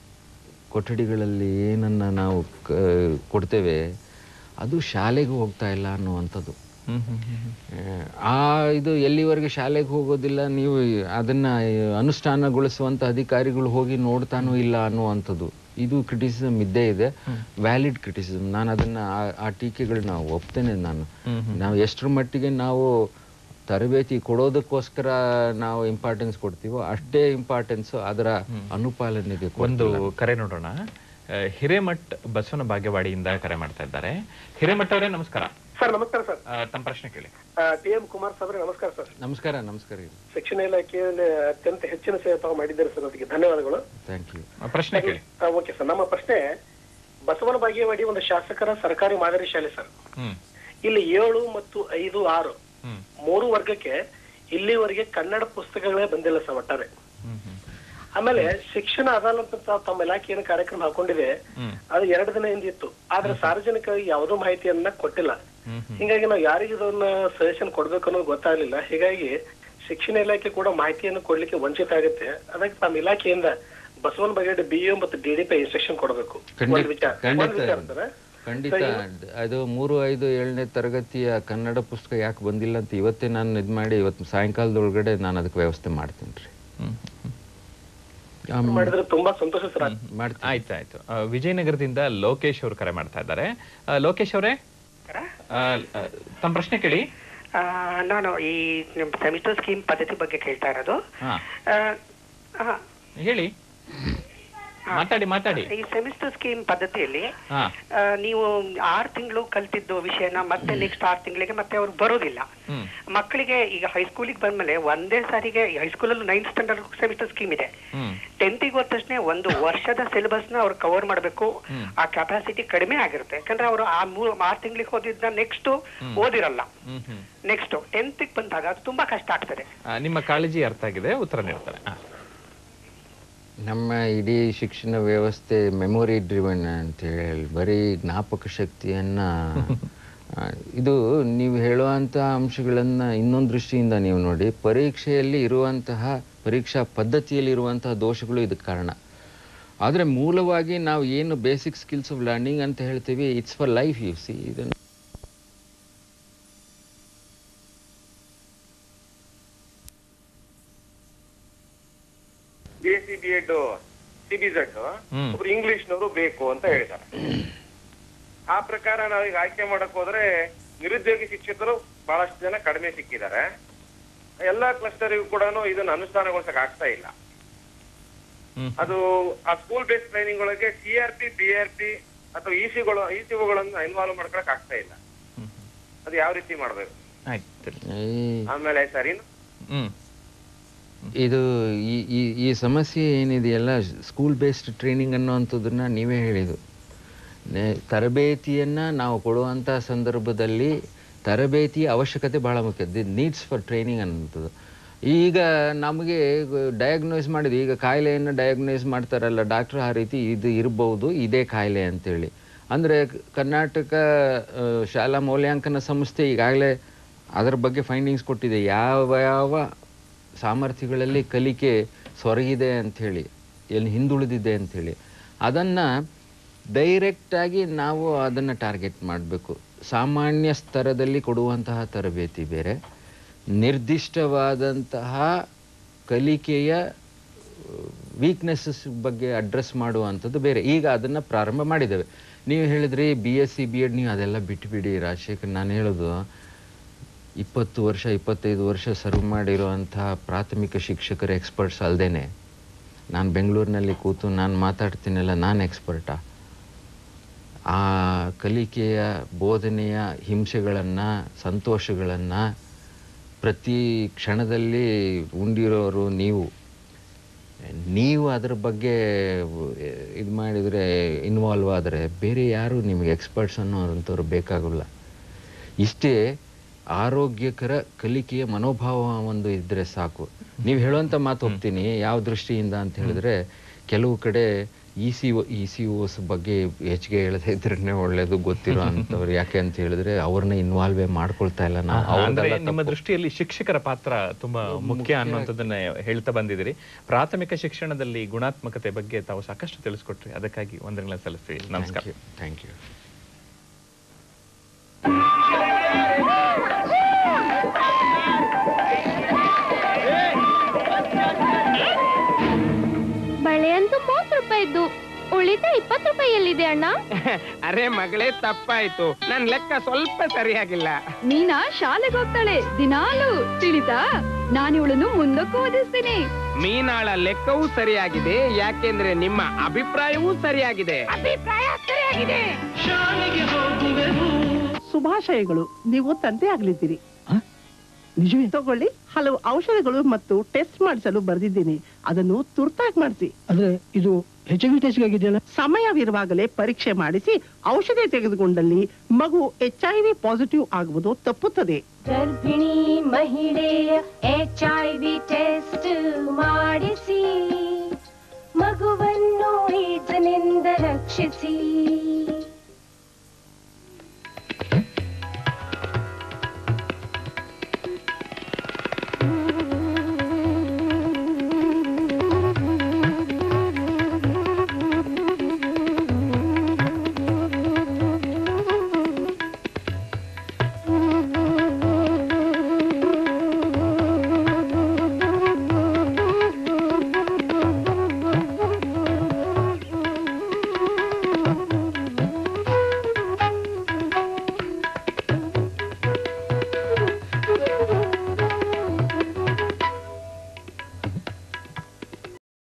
ಕೊಠಡಿಗಳಲ್ಲಿ ಏನನ್ನ ನಾವು ಕ- ಕೊಡ್ತೇವೆ ಅದು ಶಾಲೆಗೆ ಹೋಗ್ತಾ ಇಲ್ಲ ಅನ್ನುವಂಥದ್ದು ಹ್ಮ್ ಹ್ಮ್ ಹ್ಮ್ ಆ, ಆ ಇದು ಎಲ್ಲಿವರೆಗೆ ಶಾಲೆಗೆ ಹೋಗೋದಿಲ್ಲ ನೀವು ಅದನ್ನ ಅನುಷ್ಠಾನಗೊಳಿಸುವಂತ ಅಧಿಕಾರಿಗಳು ಹೋಗಿ ನೋಡ್ತಾನೂ ಇಲ್ಲ ಅನ್ನುವಂಥದ್ದು ಇದು ಕ್ರಿಟಿಸಿಸಮ್ ಇದ್ದೇ ಇದೆ ವ್ಯಾಲಿಡ್ ಕ್ರಿಟಿಸಿಸಮ್ ನಾನು ಅದನ್ನ ಆ- ಆ ಟೀಕೆಗಳನ್ನ ಒಪ್ತೇನೆ ನಾನು ನಾವು ಎಷ್ಟರ ಮಟ್ಟಿಗೆ ನಾವು ತರಬೇತಿ ಕೊಡೋದಕ್ಕೋಸ್ಕರ ನಾವು ಇಂಪಾರ್ಟೆನ್ಸ್ ಕೊಡ್ತೀವೋ ಅಷ್ಟೇ ಇಂಪಾರ್ಟೆನ್ಸ್ ಅದರ ಅನುಪಾಲನೆಗೆ ಒಂದು ಕೊಡ್ತಿಲ್ಲ. ಕರೆ ನೋಡೋಣ ಆ, ಹಿರೇಮಠ್ ಬಸವನ ಬಾಗೇವಾಡಿಯಿಂದ ಕರೆ ಮಾಡ್ತಾ ಇದ್ದಾರೆ ಹಿರೇಮಠ್ ಅವರೇ ನಮಸ್ಕಾರ ಸರ್ ನಮಸ್ಕಾರ ಸರ್ ಆ, ತಮ್ಮ ಪ್ರಶ್ನೆ ಕೇಳಿ ಟಿ ಎಂ ಕುಮಾರ್ ಸಾಬ್ರೆ ನಮಸ್ಕಾರ ಸರ್ ನಮಸ್ಕಾರ ನಮಸ್ಕಾರ ಶಿಕ್ಷಣ ಇಲಾಖೆಯಲ್ಲಿ ಅತ್ಯಂತ ಹೆಚ್ಚಿನ ಸೇವೆ ತಾವು ಮಾಡಿದ್ದೀರಿ ಸರ್ ಅದಕ್ಕೆ ಧನ್ಯವಾದಗಳು ಥ್ಯಾಂಕ್ ಯು ಆ, ಪ್ರಶ್ನೆ ಕೇಳಿ ಓಕೆ ಸರ್ ನಮ್ಮ ಪ್ರಶ್ನೆ ಬಸವನ ಬಾಗೇವಾಡಿ ಒಂದು ಶಾಸಕರ ಸರ್ಕಾರಿ ಮಾದರಿ ಶಾಲೆ ಸರ್ ಹ್ಮ್ ಇಲ್ಲಿ ಏಳು ಮತ್ತು ಐದು ಆರು ಹ್ಮ್ ಮೂರು ವರ್ಗಕ್ಕೆ ಇಲ್ಲಿವರೆಗೆ ಕನ್ನಡ ಪುಸ್ತಕಗಳೇ ಬಂದಿಲ್ಲ ಸರ್ ಒಟ್ಟಾರೆ ಹ್ಮ್ ಹ್ಮ್ ಆಮೇಲೆ ಶಿಕ್ಷಣ ಅದಾಲತ್ ಅಂತ ತಮ್ಮ ಇಲಾಖೆ ಏನು ಕಾರ್ಯಕ್ರಮ ಹಾಕೊಂಡಿದೆ ಹ್ಮ್ ಅದು ಎರಡು ದಿನ ಹಿಂದಿತ್ತು ಆದ್ರೆ ಸಾರ್ವಜನಿಕರಿಗೆ ಯಾವುದೋ ಮಾಹಿತಿಯನ್ನ ಕೊಟ್ಟಿಲ್ಲ ಹ್ಮ್ ಹ್ಮ್ ಹೀಗಾಗಿ ನಾವು ಯಾರಿಗೆ ಇದನ್ನ ಸಜೆಷನ್ ಕೊಡ್ಬೇಕು ಅನ್ನೋದು ಗೊತ್ತಾಗ್ಲಿಲ್ಲ ಹೀಗಾಗಿ ಶಿಕ್ಷಣ ಇಲಾಖೆ ಕೂಡ ಮಾಹಿತಿಯನ್ನು ಕೊಡ್ಲಿಕ್ಕೆ ವಂಚಿತ ಆಗುತ್ತೆ ಅದಕ್ಕೆ ನಮ್ಮ ಇಲಾಖೆಯಿಂದ ಬಸವನ ಬಗೆಡ್ ಬಿ ಮತ್ತು ಡಿ ಡಿ ಪಿ ಇನ್ಸ್ಟ್ರಕ್ಷನ್ ಕೊಡಬೇಕು ಖಂಡಿತ ಒಂದ್ ವಿಚಾರ ಒಂದ್ ಖಂಡಿತ ವಿಚಾರ ಸರ್ ಖಂಡಿತ ಅದು ಮೂರು ಐದು ಏಳನೇ ತರಗತಿಯ ಕನ್ನಡ ಪುಸ್ತಕ ಯಾಕೆ ಬಂದಿಲ್ಲ ಅಂತ ಇವತ್ತೇ ನಾನು ಇದು ಮಾಡಿ ಇವತ್ತು ಸಾಯಂಕಾಲದೊಳಗಡೆ ನಾನು ಅದಕ್ಕೆ ವ್ಯವಸ್ಥೆ ಮಾಡ್ತೀನಿ ರೀ ಹ್ಮ್ ಮಾಡಿದ್ರೆ ತುಂಬಾ ಸಂತೋಷ ಸರ್ ಮಾಡ್ತೀನಿ ಆಯ್ತು ಆಯ್ತು ಆ, ವಿಜಯನಗರದಿಂದ ಲೋಕೇಶ್ ಅವರು ಕರೆ ಮಾಡ್ತಾ ಇದ್ದಾರೆ ಆ, ಲೋಕೇಶ್ ಅವರೇ ಆ, ಆ, ತಮ್ಮ ಪ್ರಶ್ನೆ ಕೇಳಿ ಆ, ನಾನು ಈ ಸೆಮಿಸ್ಟರ್ ಸ್ಕೀಮ್ ಪದ್ಧತಿ ಬಗ್ಗೆ ಕೇಳ್ತಾ ಇರೋದು ಹಾ ಆ, ಆ, ಹೇಳಿ ಮಾತಾಡಿ ಮಾತಾಡಿ ಈ ಸೆಮಿಸ್ಟರ್ ಸ್ಕೀಮ್ ಪದ್ಧತಿಯಲ್ಲಿ ಹಾ ಆ, ನೀವು ಆರು ತಿಂಗಳು ಕಲ್ತಿದ್ದು ವಿಷಯನ ಮತ್ತೆ ನೆಕ್ಸ್ಟ್ ಆರು ತಿಂಗಳಿಗೆ ಮತ್ತೆ ಅವ್ರು ಬರೋದಿಲ್ಲ ಹ್ಮ್ ಮಕ್ಕಳಿಗೆ ಈಗ ಹೈಸ್ಕೂಲಿಗೆ ಬಂದ್ಮೇಲೆ ಒಂದೇ ಸಾರಿಗೆ ಹೈಸ್ಕೂಲಲ್ಲಿ ನೈನ್ತ್ ಸ್ಟ್ಯಾಂಡರ್ಡ್ ಸೆಮಿಸ್ಟರ್ ಸ್ಕೀಮ್ ಇದೆ ಹ್ಮ್ ಟೆಂತಿಗೆ ಹೋದ ತಕ್ಷಣ ಒಂದು ವರ್ಷದ ಸಿಲೆಬಸ್ ನ ಅವ್ರು ಕವರ್ ಮಾಡಬೇಕು ಹ್ಮ್. ಆ ಕೆಪಾಸಿಟಿ ಕಡಿಮೆ ಆಗಿರುತ್ತೆ ಯಾಕಂದ್ರೆ ಅವರು ಆ ಮೂರು ಆರು ತಿಂಗಳಿಗೆ ಓದಿದ್ನ ನೆಕ್ಸ್ಟ್ ಓದಿರಲ್ಲ ಹ್ಮ್ ಹ್ಮ್ ನೆಕ್ಸ್ಟ್ ಟೆಂತ್ ಬಂದಾಗ ಅದು ತುಂಬಾ ಕಷ್ಟ ಆಗ್ತದೆ ಆ, ನಿಮ್ಮ ಕಾಳಜಿ ಅರ್ಥ ಆಗಿದೆ ಉತ್ತರ ನೀಡ್ತಾರೆ ಆ. ನಮ್ಮ ಇಡೀ ಶಿಕ್ಷಣ ವ್ಯವಸ್ಥೆ ಮೆಮೊರಿ ಡ್ರಿವನ್ ಅಂತ ಹೇಳಿ ಬರೀ ಜ್ಞಾಪಕ ಶಕ್ತಿಯನ್ನ ಆ, ಇದು ನೀವು ಹೇಳುವಂತ ಅಂಶಗಳನ್ನ ಇನ್ನೊಂದು ದೃಷ್ಟಿಯಿಂದ ನೀವು ನೋಡಿ ಪರೀಕ್ಷೆಯಲ್ಲಿ ಇರುವಂತಹ ಪರೀಕ್ಷಾ ಪದ್ಧತಿಯಲ್ಲಿ ಇರುವಂತಹ ದೋಷಗಳು ಇದಕ್ಕೆ ಕಾರಣ ಆದ್ರೆ ಮೂಲವಾಗಿ ನಾವು ಏನು ಬೇಸಿಕ್ ಸ್ಕಿಲ್ಸ್ ಆಫ್ ಲರ್ನಿಂಗ್ ಅಂತ ಹೇಳ್ತೀವಿ it's for life you see ಇದನ್ನು B S C B Ed C B Z ಹ್ಮ್. ಒಬ್ರು ಇಂಗ್ಲಿಷ್ನವರು ಬೇಕು ಅಂತ ಹೇಳಿದ್ದಾರೆ ಆ ಪ್ರಕಾರ ನಾವೀಗ ಆಯ್ಕೆ ಮಾಡಕ್ ಹೋದ್ರೆ ನಿರುದ್ಯೋಗಿ ಶಿಕ್ಷಕರು ಬಹಳಷ್ಟು ಜನ ಕಡಿಮೆ ಸಿಕ್ಕಿದ್ದಾರೆ ಎಲ್ಲಾ ಕ್ಲಸ್ಟರಿಗೂ ಕೂಡ ಇದನ್ನ ಅನುಷ್ಠಾನಗೊಳಿಸಕ್ ಆಗ್ತಾ ಇಲ್ಲ ಅದು ಆ ಸ್ಕೂಲ್ ಬೇಸ್ಡ್ ಟ್ರೈನಿಂಗ್ ಒಳಗೆ C R P B R P ಅಥವಾ ಇ ಸಿಗಳು ಇ ಸಿಗಳನ್ನ ಇನ್ವಾಲ್ವ್ ಮಾಡ್ಕೊಳಕ್ ಆಗ್ತಾ ಇಲ್ಲ ಅದು ಯಾವ ರೀತಿ ಮಾಡ್ಬೇಕು ಆಮೇಲೆ ಸರ್ ಇನ್ನು ಹ್ಮ್ ಇದು ಈ ಈ ಈ ಸಮಸ್ಯೆ ಏನಿದೆಯಲ್ಲ ಸ್ಕೂಲ್ ಬೇಸ್ಡ್ ಟ್ರೈನಿಂಗ್ ಅನ್ನೋವಂಥದ್ದನ್ನ ನೀವೇ ಹೇಳಿದ್ದು ನೆ- ತರಬೇತಿಯನ್ನ ನಾವು ಕೊಡುವಂಥ ಸಂದರ್ಭದಲ್ಲಿ ತರಬೇತಿಯ ಅವಶ್ಯಕತೆ ಬಹಳ ಮುಖ್ಯ ದಿ ನೀಡ್ಸ್ ಫಾರ್ ಟ್ರೈನಿಂಗ್ ಅನ್ನೋಂಥದ್ದು ಈಗ ನಮಗೆ ಡಯಾಗ್ನೋಸ್ ಮಾಡಿದ್ವಿ ಈಗ ಕಾಯಿಲೆಯನ್ನು ಡಯಾಗ್ನೋಸ್ ಮಾಡ್ತಾರಲ್ಲ ಡಾಕ್ಟ್ರ್ ಆ ರೀತಿ ಇದು ಇರ್ಬೋದು ಇದೇ ಕಾಯಿಲೆ ಅಂತೇಳಿ ಅಂದರೆ ಕರ್ನಾಟಕ ಆ, ಶಾಲಾ ಮೌಲ್ಯಾಂಕನ ಸಂಸ್ಥೆ ಈಗಾಗಲೇ ಅದರ ಬಗ್ಗೆ ಫೈಂಡಿಂಗ್ಸ್ ಕೊಟ್ಟಿದೆ ಯಾವ ಯಾವ ಸಾಮರ್ಥ್ಯಗಳಲ್ಲಿ ಕಲಿಕೆ ಸೊರಗಿದೆ ಅಂಥೇಳಿ ಎಲ್ಲಿ ಹಿಂದುಳಿದಿದೆ ಅಂಥೇಳಿ ಅದನ್ನು ಡೈರೆಕ್ಟಾಗಿ ನಾವು ಅದನ್ನು ಟಾರ್ಗೆಟ್ ಮಾಡಬೇಕು ಸಾಮಾನ್ಯ ಸ್ತರದಲ್ಲಿ ಕೊಡುವಂತಹ ತರಬೇತಿ ಬೇರೆ ನಿರ್ದಿಷ್ಟವಾದಂತಹ ಕಲಿಕೆಯ ವೀಕ್ನೆಸ್ಸಸ್ ಬಗ್ಗೆ ಅಡ್ರೆಸ್ ಮಾಡುವಂಥದ್ದು ಬೇರೆ ಈಗ ಅದನ್ನು ಪ್ರಾರಂಭ ಮಾಡಿದ್ದೇವೆ ನೀವು ಹೇಳಿದ್ರಿ B S C B Ed ನೀವು ಅದೆಲ್ಲ ಬಿಟ್ಟುಬಿಡಿ ರಾಜಶೇಖರ್ ನಾನು ಹೇಳೋದು ಇಪ್ಪತ್ತು ವರ್ಷ ಇಪ್ಪತ್ತೈದು ವರ್ಷ ಸರ್ವ್ ಮಾಡಿರುವಂತಹ ಪ್ರಾಥಮಿಕ ಶಿಕ್ಷಕರ ಎಕ್ಸ್ಪರ್ಟ್ಸ್ ಅಲ್ಲದೇನೆ ನಾನು ಬೆಂಗಳೂರಿನಲ್ಲಿ ಕೂತು ನಾನು ಮಾತಾಡ್ತೀನಲ್ಲ ನಾನು ಎಕ್ಸ್ಪರ್ಟಾ ಆ ಕಲಿಕೆಯ ಬೋಧನೆಯ ಹಿಂಸೆಗಳನ್ನು ಸಂತೋಷಗಳನ್ನು ಪ್ರತಿ ಕ್ಷಣದಲ್ಲಿ ಉಂಡಿರೋರು ನೀವು ನೀವು ಅದ್ರ ಬಗ್ಗೆ ಇದು ಮಾಡಿದರೆ ಇನ್ವಾಲ್ವ್ ಆದರೆ ಬೇರೆ ಯಾರು ನಿಮಗೆ ಎಕ್ಸ್ಪರ್ಟ್ಸ್ ಅನ್ನೋಂಥವ್ರು ಬೇಕಾಗಲ್ಲ ಇಷ್ಟೇ ಆರೋಗ್ಯಕರ ಕಲಿಕೆಯ ಮನೋಭಾವ ಒಂದು ಇದ್ರೆ ಸಾಕು ನೀವು ಹೇಳುವಂಥ ಮಾತು ಹೋಗ್ತೀನಿ ಯಾವ ದೃಷ್ಟಿಯಿಂದ ಅಂತ ಹೇಳಿದ್ರೆ ಕೆಲವು ಕಡೆ E C E C Os ಬಗ್ಗೆ ಹೆಚ್ಚಿಗೆ ಹೇಳದೇ ಇದ್ರೆ ಒಳ್ಳೇದು ಗೊತ್ತಿರೋ ಅಂಥವ್ರು ಯಾಕೆ ಅಂತ ಹೇಳಿದ್ರೆ ಅವ್ರನ್ನ ಇನ್ವಾಲ್ವೇ ಮಾಡ್ಕೊಳ್ತಾ ಇಲ್ಲ ನಾವು ಅಂದ್ರೆ ಅವ್ರದ್ದೆಲ್ಲ ನಿಮ್ಮ ತಪ್ಪು. ದೃಷ್ಟಿಯಲ್ಲಿ ಶಿಕ್ಷಕರ ಪಾತ್ರ ತುಂಬಾ ಮುಖ್ಯ ಅನ್ನುವಂಥದ್ದನ್ನ ಹೇಳ್ತಾ ಬಂದಿದ್ದೀರಿ ಪ್ರಾಥಮಿಕ ಶಿಕ್ಷಣದಲ್ಲಿ ಗುಣಾತ್ಮಕತೆ ಬಗ್ಗೆ ತಾವು ಸಾಕಷ್ಟು ತಿಳಿಸ್ಕೊಟ್ರಿ ಅದಕ್ಕಾಗಿ ವಂದನೆಗಳನ್ನ ಸಲ್ಲಿಸ್ತೀವಿ ನಮಸ್ಕಾರ ಥ್ಯಾಂಕ್ ಯು ಬಳೆ ಅಂತೂ ಮೂವತ್ತು ರೂಪಾಯಿದ್ದು ಉಳಿದ ಇಪ್ಪತ್ತು ರೂಪಾಯಿ ಎಲ್ಲಿದೆ ಅಣ್ಣ ಅರೆ ಮಗಳೇ ತಪ್ಪಾಯ್ತು ನನ್ ಲೆಕ್ಕ ಸ್ವಲ್ಪ ಸರಿಯಾಗಿಲ್ಲ ಮೀನಾ ಶಾಲೆಗೆ ಹೋಗ್ತಾಳೆ ದಿನಾಲು ತಿಳಿತಾ ನಾನು ಇವಳನ್ನು ಮುಂದಕ್ಕೂ ಓದಿಸ್ತೀನಿ ಮೀನಾಳ ಲೆಕ್ಕವೂ ಸರಿಯಾಗಿದೆ ಯಾಕೆಂದ್ರೆ ನಿಮ್ಮ ಅಭಿಪ್ರಾಯವೂ ಸರಿಯಾಗಿದೆ ಅಭಿಪ್ರಾಯ ಸರಿಯಾಗಿದೆ ಶುಭಾಶಯಗಳು ನೀವು ತಂದೆ ಆಗ್ಲಿದ್ದೀರಿ ನಿಜವೇ ತಗೊಳ್ಳಿ ಹಲವು ಔಷಧಿಗಳು ಮತ್ತು ಟೆಸ್ಟ್ ಮಾಡಿಸಲು ಬರೆದಿದ್ದೀನಿ ಅದನ್ನು ತುರ್ತಾಗಿ ಮಾಡಿಸಿ ಅಂದ್ರೆ ಇದು ಎಚ್ ಐ ವಿ ಟೆಸ್ಟ್ಗಾಗಿದೆಯಲ್ಲ ಸಮಯವಿರುವಾಗಲೇ ಪರೀಕ್ಷೆ ಮಾಡಿಸಿ ಔಷಧಿ ತೆಗೆದುಕೊಂಡಲ್ಲಿ ಮಗು ಎಚ್ ಐ ವಿ ಪಾಸಿಟಿವ್ ಆಗುವುದು ತಪ್ಪುತ್ತದೆ ಗರ್ಭಿಣಿ ಮಹಿಳೆಯ ಎಚ್ ಐ ವಿ ಟೆಸ್ಟ್ ಮಾಡಿಸಿ ಮಗುವನ್ನು ಏಡ್ಸ್ನಿಂದ ರಕ್ಷಿಸಿ